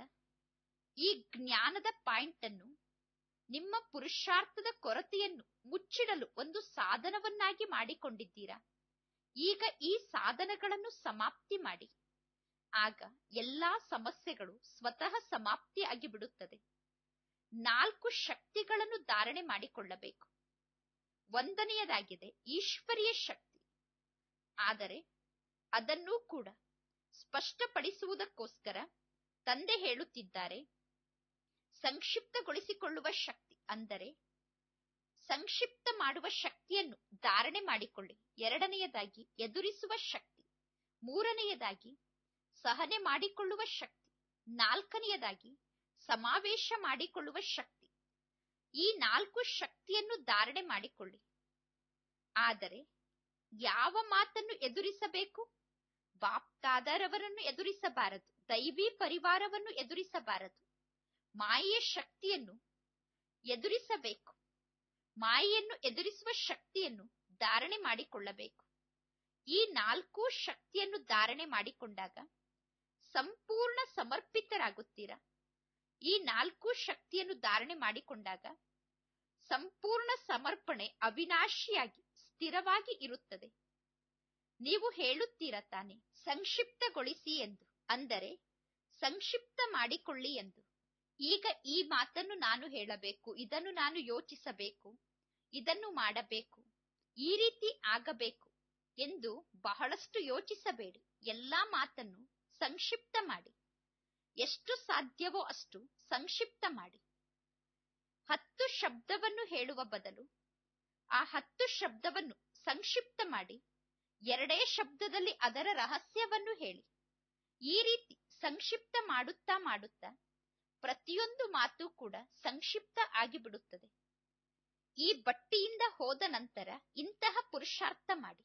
ಈ ಜ್ಞಾನದ ಪಾಯಿಂಟ್ ಅನ್ನು ನಿಮ್ಮ ಪುರುಷಾರ್ಥದ ಕೊರತೆಯನ್ನು ಮುಚ್ಚಿಡಲು ಒಂದು ಸಾಧನವನ್ನಾಗಿ ಮಾಡಿಕೊಂಡಿದ್ದೀರಾ ಈಗ ಈ ಸಾಧನಗಳನ್ನು ಸಮಾಪ್ತಿ ಮಾಡಿ ಆಗ ಎಲ್ಲಾ ಸಮಸ್ಯೆಗಳು ಸ್ವತಃ ಸಮಾಪ್ತಿ ಆಗಿಬಿಡುತ್ತದೆ ನಾಲ್ಕು ಶಕ್ತಿಗಳನ್ನು ಧಾರಣೆ ಮಾಡಿಕೊಳ್ಳಬೇಕು ಒಂದನೆಯದಾಗಿದೆ ಈಶ್ವರೀಯ ಶಕ್ತಿ ಆದರೆ ಅದನ್ನೂ ಕೂಡ ಸ್ಪಷ್ಟಪಡಿಸುವುದಕ್ಕೋಸ್ಕರ ತಂದೆ ಹೇಳುತ್ತಿದ್ದಾರೆ ಸಂಕ್ಷಿಪ್ತಗೊಳಿಸಿಕೊಳ್ಳುವ ಶಕ್ತಿ ಅಂದರೆ ಸಂಕ್ಷಿಪ್ತ ಮಾಡುವ ಶಕ್ತಿಯನ್ನು ಧಾರಣೆ ಮಾಡಿಕೊಳ್ಳಿ ಎರಡನೆಯದಾಗಿ ಎದುರಿಸುವ ಶಕ್ತಿ ಮೂರನೆಯದಾಗಿ ಸಹನೆ ಮಾಡಿಕೊಳ್ಳುವ ಶಕ್ತಿ ನಾಲ್ಕನೆಯದಾಗಿ ಸಮಾವೇಶ ಮಾಡಿಕೊಳ್ಳುವ ಶಕ್ತಿ ಈ ನಾಲ್ಕು ಶಕ್ತಿಯನ್ನು ಧಾರಣೆ ಮಾಡಿಕೊಳ್ಳಿ ಆದರೆ ಯಾವ ಮಾತನ್ನು ಎದುರಿಸಬೇಕು ಬಾಪ್ತಾದರವರನ್ನು ಎದುರಿಸಬಾರದು ದೈವಿ ಪರಿವಾರವನ್ನು ಎದುರಿಸಬಾರದು ಮಾಯೆಯ ಶಕ್ತಿಯನ್ನು ಎದುರಿಸಬೇಕು ಮಾಯೆಯನ್ನು ಎದುರಿಸುವ ಶಕ್ತಿಯನ್ನು ಧಾರಣೆ ಮಾಡಿಕೊಳ್ಳಬೇಕು ಈ ನಾಲ್ಕು ಶಕ್ತಿಯನ್ನು ಧಾರಣೆ ಮಾಡಿಕೊಂಡಾಗ ಸಂಪೂರ್ಣ ಸಮರ್ಪಿತರಾಗುತ್ತೀರಾ ಈ ನಾಲ್ಕು ಶಕ್ತಿಯನ್ನು ಧಾರಣೆ ಮಾಡಿಕೊಂಡಾಗ ಸಂಪೂರ್ಣ ಸಮರ್ಪಣೆ ಅವಿನಾಶಿಯಾಗಿ ಸ್ಥಿರವಾಗಿ ಇರುತ್ತದೆ ನೀವು ಹೇಳುತ್ತೀರಾ ತಾನೆ ಸಂಕ್ಷಿಪ್ತಗೊಳಿಸಿ ಎಂದು ಅಂದರೆ ಸಂಕ್ಷಿಪ್ತ ಮಾಡಿಕೊಳ್ಳಿ ಎಂದು ಈಗ ಈ ಮಾತನ್ನು ನಾನು ಹೇಳಬೇಕು ಇದನ್ನು ನಾನು ಯೋಚಿಸಬೇಕು ಇದನ್ನು ಮಾಡಬೇಕು ಈ ರೀತಿ ಆಗಬೇಕು ಎಂದು ಬಹಳಷ್ಟು ಯೋಚಿಸಬೇಡಿ ಎಲ್ಲಾ ಮಾತನ್ನು ಸಂಕ್ಷಿಪ್ತ ಮಾಡಿ ಎಷ್ಟು ಸಾಧ್ಯವೋ ಅಷ್ಟು ಸಂಕ್ಷಿಪ್ತ ಮಾಡಿ ಹತ್ತು ಶಬ್ದವನ್ನು ಹೇಳುವ ಬದಲು ಆ ಹತ್ತು ಶಬ್ದವನ್ನು ಸಂಕ್ಷಿಪ್ತ ಮಾಡಿ ಎರಡೇ ಶಬ್ದದಲ್ಲಿ ಅದರ ರಹಸ್ಯವನ್ನು ಹೇಳಿ ಈ ರೀತಿ ಸಂಕ್ಷಿಪ್ತ ಮಾಡುತ್ತಾ ಮಾಡುತ್ತಾ ಪ್ರತಿಯೊಂದು ಮಾತು ಕೂಡ ಸಂಕ್ಷಿಪ್ತ ಆಗಿಬಿಡುತ್ತದೆ ಈ ಬಟ್ಟಿಯಿಂದ ಹೋದ ನಂತರ ಇಂತಹ ಪುರುಷಾರ್ಥ ಮಾಡಿ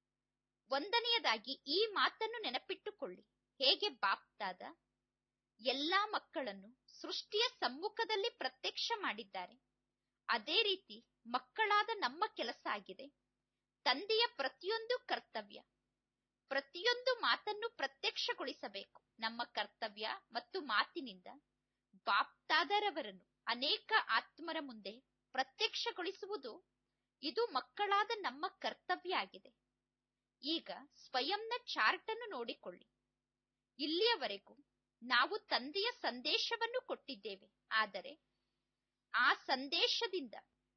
ಒಂದನೆಯದಾಗಿ ಈ ಮಾತನ್ನು ನೆನಪಿಟ್ಟುಕೊಳ್ಳಿ ಹೇಗೆ ಬಾಪ್ತಾದ ಎಲ್ಲಾ ಮಕ್ಕಳನ್ನು ಸೃಷ್ಟಿಯ ಸಮ್ಮುಖದಲ್ಲಿ ಪ್ರತ್ಯಕ್ಷ ಮಾಡಿದ್ದಾರೆ ಅದೇ ರೀತಿ ಮಕ್ಕಳಾದ ನಮ್ಮ ಕೆಲಸ ಆಗಿದೆ ತಂದೆಯ ಪ್ರತಿಯೊಂದು ಕರ್ತವ್ಯ ಪ್ರತಿಯೊಂದು ಮಾತನ್ನು ಪ್ರತ್ಯಕ್ಷಗೊಳಿಸಬೇಕು ನಮ್ಮ ಕರ್ತವ್ಯ ಮತ್ತು ಮಾತಿನಿಂದ ಬಾಪ್ತಾದರವರನ್ನು ಅನೇಕ ಆತ್ಮರ ಮುಂದೆ ಪ್ರತ್ಯಕ್ಷಗೊಳಿಸುವುದು ಇದು ಮಕ್ಕಳಾದ ನಮ್ಮ ಕರ್ತವ್ಯ ಆಗಿದೆ ಈಗ ಸ್ವಯಂನ ಚಾರ್ಟ್ ಅನ್ನು ನೋಡಿಕೊಳ್ಳಿ ಇಲ್ಲಿಯವರೆಗೂ ನಾವು ತಂದೆಯ ಸಂದೇಶವನ್ನು ಕೊಟ್ಟಿದ್ದೇವೆ ಆದರೆ ಆ ಸಂದೇಶದಿಂದ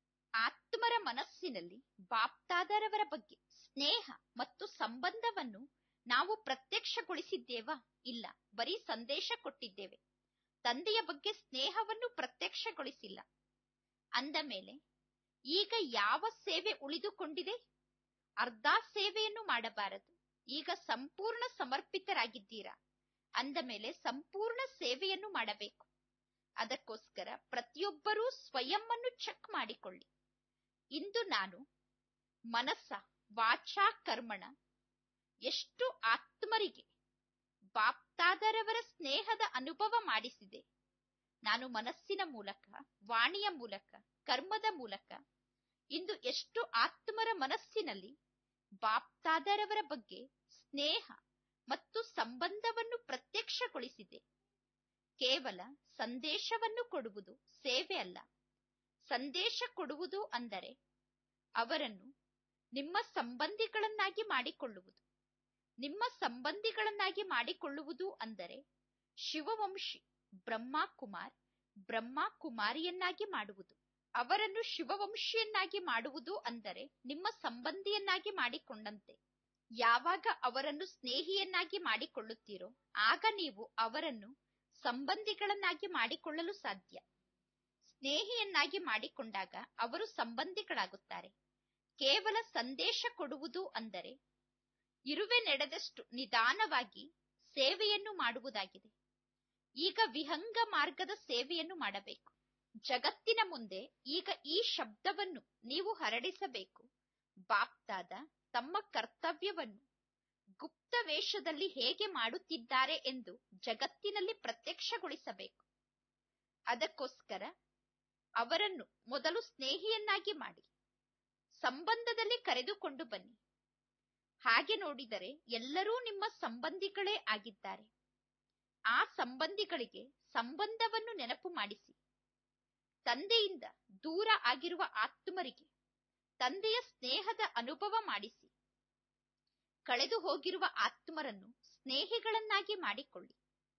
ಆತ್ಮರ ಮನಸ್ಸಿನಲ್ಲಿ ಬಾಪ್ತಾದರವರ ಬಗ್ಗೆ ಸ್ನೇಹ ಮತ್ತು ಸಂಬಂಧವನ್ನು ನಾವು ಪ್ರತ್ಯಕ್ಷಗೊಳಿಸಿದ್ದೇವಾ ಇಲ್ಲ ಬರೀ ಸಂದೇಶ ಕೊಟ್ಟಿದ್ದೇವೆ ತಂದೆಯ ಬಗ್ಗೆ ಸ್ನೇಹವನ್ನು ಪ್ರತ್ಯಕ್ಷಗೊಳಿಸಿಲ್ಲ ಅಂದ ಮೇಲೆ ಈಗ ಯಾವ ಸೇವೆ ಉಳಿದುಕೊಂಡಿದೆ ಅರ್ಧ ಸೇವೆಯನ್ನು ಮಾಡಬಾರದು ಈಗ ಸಂಪೂರ್ಣ ಸಮರ್ಪಿತರಾಗಿದ್ದೀರಾ ಅಂದ ಮೇಲೆ ಸಂಪೂರ್ಣ ಸೇವೆಯನ್ನು ಮಾಡಬೇಕು ಅದಕ್ಕೋಸ್ಕರ ಪ್ರತಿಯೊಬ್ಬರೂ ಸ್ವಯಂವನ್ನು ಚೆಕ್ ಮಾಡಿಕೊಳ್ಳಿ ಇಂದು ನಾನು ಮನಸ್ಸ ವಾಚಾ ಕರ್ಮಣ ಎಷ್ಟು ಆತ್ಮರಿಗೆ ಬಾಪ್ತಾದರವರ ಸ್ನೇಹದ ಅನುಭವ ಮಾಡಿಸಿದೆ ನಾನು ಮನಸ್ಸಿನ ಮೂಲಕ ವಾಣಿಯ ಮೂಲಕ ಕರ್ಮದ ಮೂಲಕ ಇಂದು ಎಷ್ಟು ಆತ್ಮರ ಮನಸ್ಸಿನಲ್ಲಿ ಬಾಪ್ತಾದರವರ ಬಗ್ಗೆ ಸ್ನೇಹ ಮತ್ತು ಸಂಬಂಧವನ್ನು ಪ್ರತ್ಯಕ್ಷಗೊಳಿಸಿದೆ ಕೇವಲ ಸಂದೇಶವನ್ನು ಕೊಡುವುದು ಸೇವೆ ಅಲ್ಲ ಸಂದೇಶ ಕೊಡುವುದು ಅಂದರೆ ಅವರನ್ನು ನಿಮ್ಮ ಸಂಬಂಧಿಗಳನ್ನಾಗಿ ಮಾಡಿಕೊಳ್ಳುವುದು ನಿಮ್ಮ ಸಂಬಂಧಿಗಳನ್ನಾಗಿ ಮಾಡಿಕೊಳ್ಳುವುದು ಅಂದರೆ ಶಿವವಂಶಿ ಬ್ರಹ್ಮ ಕುಮಾರ್ ಬ್ರಹ್ಮ ಕುಮಾರಿಯನ್ನಾಗಿ ಮಾಡುವುದು ಅವರನ್ನು ಶಿವವಂಶಿಯನ್ನಾಗಿ ಮಾಡುವುದು ಅಂದರೆ ನಿಮ್ಮ ಸಂಬಂಧಿಯನ್ನಾಗಿ ಮಾಡಿಕೊಂಡಂತೆ ಯಾವಾಗ ಅವರನ್ನು ಸ್ನೇಹಿಯನ್ನಾಗಿ ಮಾಡಿಕೊಳ್ಳುತ್ತೀರೋ ಆಗ ನೀವು ಅವರನ್ನು ಸಂಬಂಧಿಗಳನ್ನಾಗಿ ಮಾಡಿಕೊಳ್ಳಲು ಸಾಧ್ಯ ಸ್ನೇಹಿಯನ್ನಾಗಿ ಮಾಡಿಕೊಂಡಾಗ ಅವರು ಸಂಬಂಧಿಗಳಾಗುತ್ತಾರೆ ಕೇವಲ ಸಂದೇಶ ಕೊಡುವುದು ಅಂದರೆ ಇರುವೆ ನಡೆದಷ್ಟು ನಿಧಾನವಾಗಿ ಸೇವೆಯನ್ನು ಮಾಡುವುದಾಗಿದೆ ಈಗ ವಿಹಂಗ ಮಾರ್ಗದ ಸೇವೆಯನ್ನು ಮಾಡಬೇಕು ಜಗತ್ತಿನ ಮುಂದೆ ಈಗ ಈ ಶಬ್ದವನ್ನು ನೀವು ಹರಡಿಸಬೇಕು ಬಾಪ್ತಾದ ತಮ್ಮ ಕರ್ತವ್ಯವನ್ನು ಗುಪ್ತ ವೇಷದಲ್ಲಿ ಹೇಗೆ ಮಾಡುತ್ತಿದ್ದಾರೆ ಎಂದು ಜಗತ್ತಿನಲ್ಲಿ ಪ್ರತ್ಯಕ್ಷಗೊಳಿಸಬೇಕು ಅದಕ್ಕೋಸ್ಕರ ಅವರನ್ನು ಮೊದಲು ಸ್ನೇಹಿಯನ್ನಾಗಿ ಮಾಡಿ ಸಂಬಂಧದಲ್ಲಿ ಕರೆದುಕೊಂಡು ಬನ್ನಿ ಹಾಗೆ ನೋಡಿದರೆ ಎಲ್ಲರೂ ನಿಮ್ಮ ಸಂಬಂಧಿಗಳೇ ಆಗಿದ್ದಾರೆ ಆ ಸಂಬಂಧಿಗಳಿಗೆ ಸಂಬಂಧವನ್ನು ನೆನಪು ಮಾಡಿಸಿ ತಂದೆಯಿಂದ ದೂರ ಆಗಿರುವ ಆತ್ಮರಿಗೆ ತಂದೆಯ ಸ್ನೇಹದ ಅನುಭವ ಮಾಡಿಸಿ ಕಳೆದು ಹೋಗಿರುವ ಆತ್ಮರನ್ನು ಸ್ನೇಹಿಗಳನ್ನಾಗಿ ಮಾಡಿಕೊಳ್ಳಿ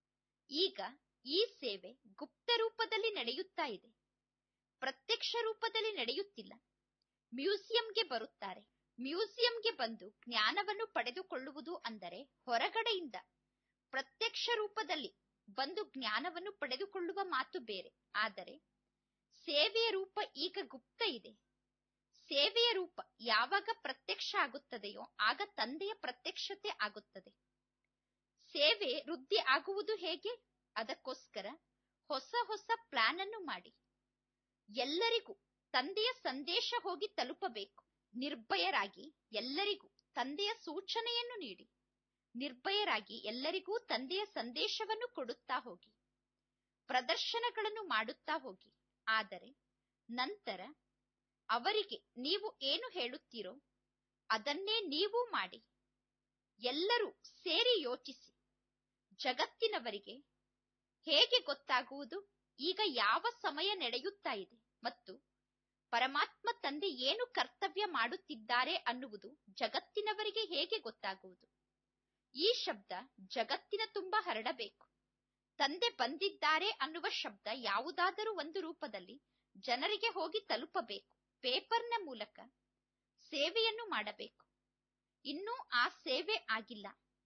ಈಗ ಈ ಸೇವೆ ಗುಪ್ತ ರೂಪದಲ್ಲಿ ನಡೆಯುತ್ತಾ ಇದೆ ಪ್ರತ್ಯಕ್ಷ ರೂಪದಲ್ಲಿ ನಡೆಯುತ್ತಿಲ್ಲ ಮ್ಯೂಸಿಯಂಗೆ ಬರುತ್ತಾರೆ ಮ್ಯೂಸಿಯಂಗೆ ಬಂದು ಜ್ಞಾನವನ್ನು ಪಡೆದುಕೊಳ್ಳುವುದು ಅಂದರೆ ಹೊರಗಡೆಯಿಂದ ಪ್ರತ್ಯಕ್ಷ ರೂಪದಲ್ಲಿ ಬಂದು ಜ್ಞಾನವನ್ನು ಪಡೆದುಕೊಳ್ಳುವ ಮಾತು ಬೇರೆ ಆದರೆ ಸೇವೆಯ ರೂಪ ಈಗ ಗುಪ್ತ ಇದೆ ಸೇವೆಯ ರೂಪ ಯಾವಾಗ ಪ್ರತ್ಯಕ್ಷ ಆಗುತ್ತದೆಯೋ ಆಗ ತಂದೆಯ ಪ್ರತ್ಯಕ್ಷತೆ ಆಗುತ್ತದೆ ಸೇವೆ ವೃದ್ಧಿ ಆಗುವುದು ಹೇಗೆ ಅದಕ್ಕೋಸ್ಕರ ಹೊಸ ಹೊಸ ಪ್ಲಾನ್ ಅನ್ನು ಮಾಡಿ ಎಲ್ಲರಿಗೂ ತಂದೆಯ ಸಂದೇಶ ಹೋಗಿ ತಲುಪಬೇಕು ನಿರ್ಭಯರಾಗಿ ಎಲ್ಲರಿಗೂ ತಂದೆಯ ಸೂಚನೆಯನ್ನು ನೀಡಿ ನಿರ್ಭಯರಾಗಿ ಎಲ್ಲರಿಗೂ ತಂದೆಯ ಸಂದೇಶವನ್ನು ಕೊಡುತ್ತಾ ಹೋಗಿ ಪ್ರದರ್ಶನಗಳನ್ನು ಮಾಡುತ್ತಾ ಹೋಗಿ ಆದರೆ ನಂತರ ಅವರಿಗೆ ನೀವು ಏನು ಹೇಳುತ್ತೀರೋ ಅದನ್ನೇ ನೀವು ಮಾಡಿ ಎಲ್ಲರೂ ಸೇರಿ ಯೋಚಿಸಿ ಜಗತ್ತಿನವರಿಗೆ ಹೇಗೆ ಗೊತ್ತಾಗುವುದು ಈಗ ಯಾವ ಸಮಯ ನಡೆಯುತ್ತಾ ಇದೆ ಮತ್ತು ಪರಮಾತ್ಮ ತಂದೆ ಏನು ಕರ್ತವ್ಯ ಮಾಡುತ್ತಿದ್ದಾರೆ ಅನ್ನುವುದು ಜಗತ್ತಿನವರಿಗೆ ಹೇಗೆ ಗೊತ್ತಾಗುವುದು ಈ ಶಬ್ದ ಜಗತ್ತಿನ ತುಂಬ ಹರಡಬೇಕು ತಂದೆ ಬಂದಿದ್ದಾರೆ ಅನ್ನುವ ಶಬ್ದ ಯಾವುದಾದರೂ ಒಂದು ರೂಪದಲ್ಲಿ ಜನರಿಗೆ ಹೋಗಿ ತಲುಪಬೇಕು ಪೇಪರ್ನ ಮೂಲಕ ಸೇವೆಯನ್ನು ಮಾಡಬೇಕು ಇನ್ನೂ ಆ ಸೇವೆ ಆಗಿಲ್ಲ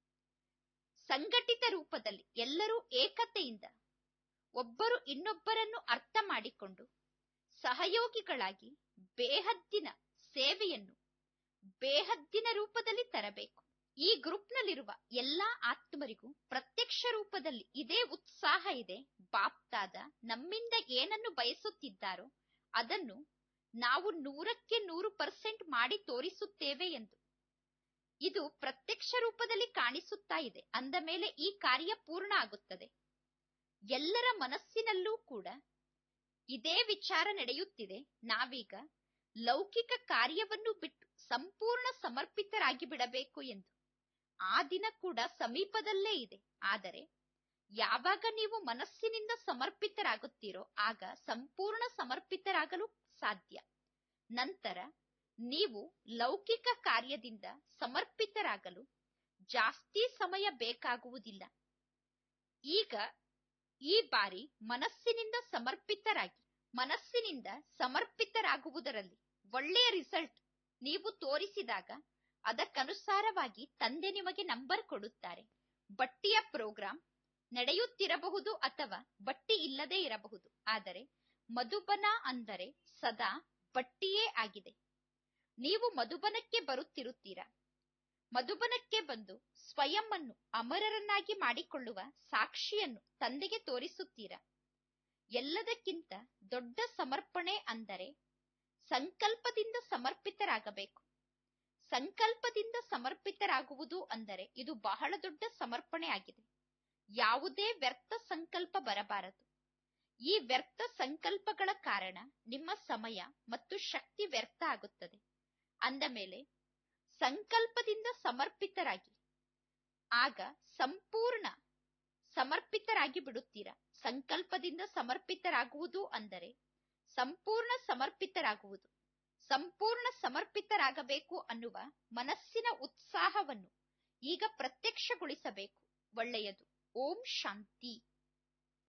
ಸಂಘಟಿತ ರೂಪದಲ್ಲಿ ಎಲ್ಲರೂ ಏಕತೆಯಿಂದ ಒಬ್ಬರು ಇನ್ನೊಬ್ಬರನ್ನು ಅರ್ಥ ಮಾಡಿಕೊಂಡು ಸಹಯೋಗಿಗಳಾಗಿ ಬೇಹದ್ದಿನ ಸೇವೆಯನ್ನು ಬೇಹದ್ದಿನ ರೂಪದಲ್ಲಿ ತರಬೇಕು ಈ ಗ್ರೂಪ್ನಲ್ಲಿರುವ ಎಲ್ಲಾ ಆತ್ಮರಿಗೂ ಪ್ರತ್ಯಕ್ಷ ರೂಪದಲ್ಲಿ ಇದೇ ಉತ್ಸಾಹ ಇದೆ ಬಾಪ್ತಾದ ನಮ್ಮಿಂದ ಏನನ್ನು ಬಯಸುತ್ತಿದ್ದಾರೋ ಅದನ್ನು ನಾವು ನೂರಕ್ಕೆ ನೂರು ಪರ್ಸೆಂಟ್ ಮಾಡಿ ತೋರಿಸುತ್ತೇವೆ ಎಂದು ಇದು ಪ್ರತ್ಯಕ್ಷ ರೂಪದಲ್ಲಿ ಕಾಣಿಸುತ್ತಾ ಇದೆ ಅಂದ ಮೇಲೆ ಈ ಕಾರ್ಯ ಪೂರ್ಣ ಆಗುತ್ತದೆ ಎಲ್ಲರ ಮನಸ್ಸಿನಲ್ಲೂ ಕೂಡ ಇದೇ ವಿಚಾರ ನಡೆಯುತ್ತಿದೆ ನಾವೀಗ ಲೌಕಿಕ ಕಾರ್ಯವನ್ನು ಬಿಟ್ಟು ಸಂಪೂರ್ಣ ಸಮರ್ಪಿತರಾಗಿ ಬಿಡಬೇಕು ಎಂದು ಆ ದಿನ ಕೂಡ ಸಮೀಪದಲ್ಲೇ ಇದೆ ಆದರೆ ಯಾವಾಗ ನೀವು ಮನಸ್ಸಿನಿಂದ ಸಮರ್ಪಿತರಾಗುತ್ತೀರೋ ಆಗ ಸಂಪೂರ್ಣ ಸಮರ್ಪಿತರಾಗಲು ಸಾಧ್ಯ ನಂತರ ನೀವು ಲೌಕಿಕ ಕಾರ್ಯದಿಂದ ಸಮರ್ಪಿತರಾಗಲು ಜಾಸ್ತಿ ಸಮಯ ಬೇಕಾಗುವುದಿಲ್ಲ ಈಗ ಈ ಬಾರಿ ಮನಸ್ಸಿನಿಂದ ಸಮರ್ಪಿತರಾಗಿ ಮನಸ್ಸಿನಿಂದ ಸಮರ್ಪಿತರಾಗುವುದರಲ್ಲಿ ಒಳ್ಳೆಯ ರಿಸಲ್ಟ್ ನೀವು ತೋರಿಸಿದಾಗ ಅದಕ್ಕನುಸಾರವಾಗಿ ತಂದೆ ನಿಮಗೆ ನಂಬರ್ ಕೊಡುತ್ತಾರೆ ಬಟ್ಟಿಯ ಪ್ರೋಗ್ರಾಂ ನಡೆಯುತ್ತಿರಬಹುದು ಅಥವಾ ಬಟ್ಟಿ ಇಲ್ಲದೇ ಇರಬಹುದು ಆದರೆ ಮಧುಬನ ಅಂದರೆ ಸದಾ ಬಟ್ಟಿಯೇ ಆಗಿದೆ ನೀವು ಮಧುಬನಕ್ಕೆ ಬರುತ್ತಿರುತ್ತೀರಾ ಮಧುಬನಕ್ಕೆ ಬಂದು ಸ್ವಯಂ ಅನ್ನು ಅಮರರನ್ನಾಗಿ ಮಾಡಿಕೊಳ್ಳುವ ಸಾಕ್ಷಿಯನ್ನು ತಂದೆಗೆ ತೋರಿಸುತ್ತೀರಾ ಎಲ್ಲದಕ್ಕಿಂತ ದೊಡ್ಡ ಸಮರ್ಪಣೆ ಅಂದರೆ ಸಂಕಲ್ಪದಿಂದ ಸಮರ್ಪಿತರಾಗಬೇಕು ಸಂಕಲ್ಪದಿಂದ ಸಮರ್ಪಿತರಾಗುವುದು ಅಂದರೆ ಇದು ಬಹಳ ದೊಡ್ಡ ಸಮರ್ಪಣೆ ಆಗಿದೆ ಯಾವುದೇ ವ್ಯರ್ಥ ಸಂಕಲ್ಪ ಬರಬಾರದು ಈ ವ್ಯರ್ಥ ಸಂಕಲ್ಪಗಳ ಕಾರಣ ನಿಮ್ಮ ಸಮಯ ಮತ್ತು ಶಕ್ತಿ ವ್ಯರ್ಥ ಆಗುತ್ತದೆ ಅಂದ ಮೇಲೆ ಸಂಕಲ್ಪದಿಂದ ಸಮರ್ಪಿತರಾಗಿ ಆಗ ಸಂಪೂರ್ಣ ಸಮರ್ಪಿತರಾಗಿ ಬಿಡುತ್ತೀರಾ ಸಂಕಲ್ಪದಿಂದ ಸಮರ್ಪಿತರಾಗುವುದು ಅಂದರೆ ಸಂಪೂರ್ಣ ಸಮರ್ಪಿತರಾಗುವುದು ಸಂಪೂರ್ಣ ಸಮರ್ಪಿತರಾಗಬೇಕು ಅನ್ನುವ ಮನಸ್ಸಿನ ಉತ್ಸಾಹವನ್ನು ಈಗ ಪ್ರತ್ಯಕ್ಷಗೊಳಿಸಬೇಕು ಒಳ್ಳೆಯದು ಓಂ ಶಾಂತಿ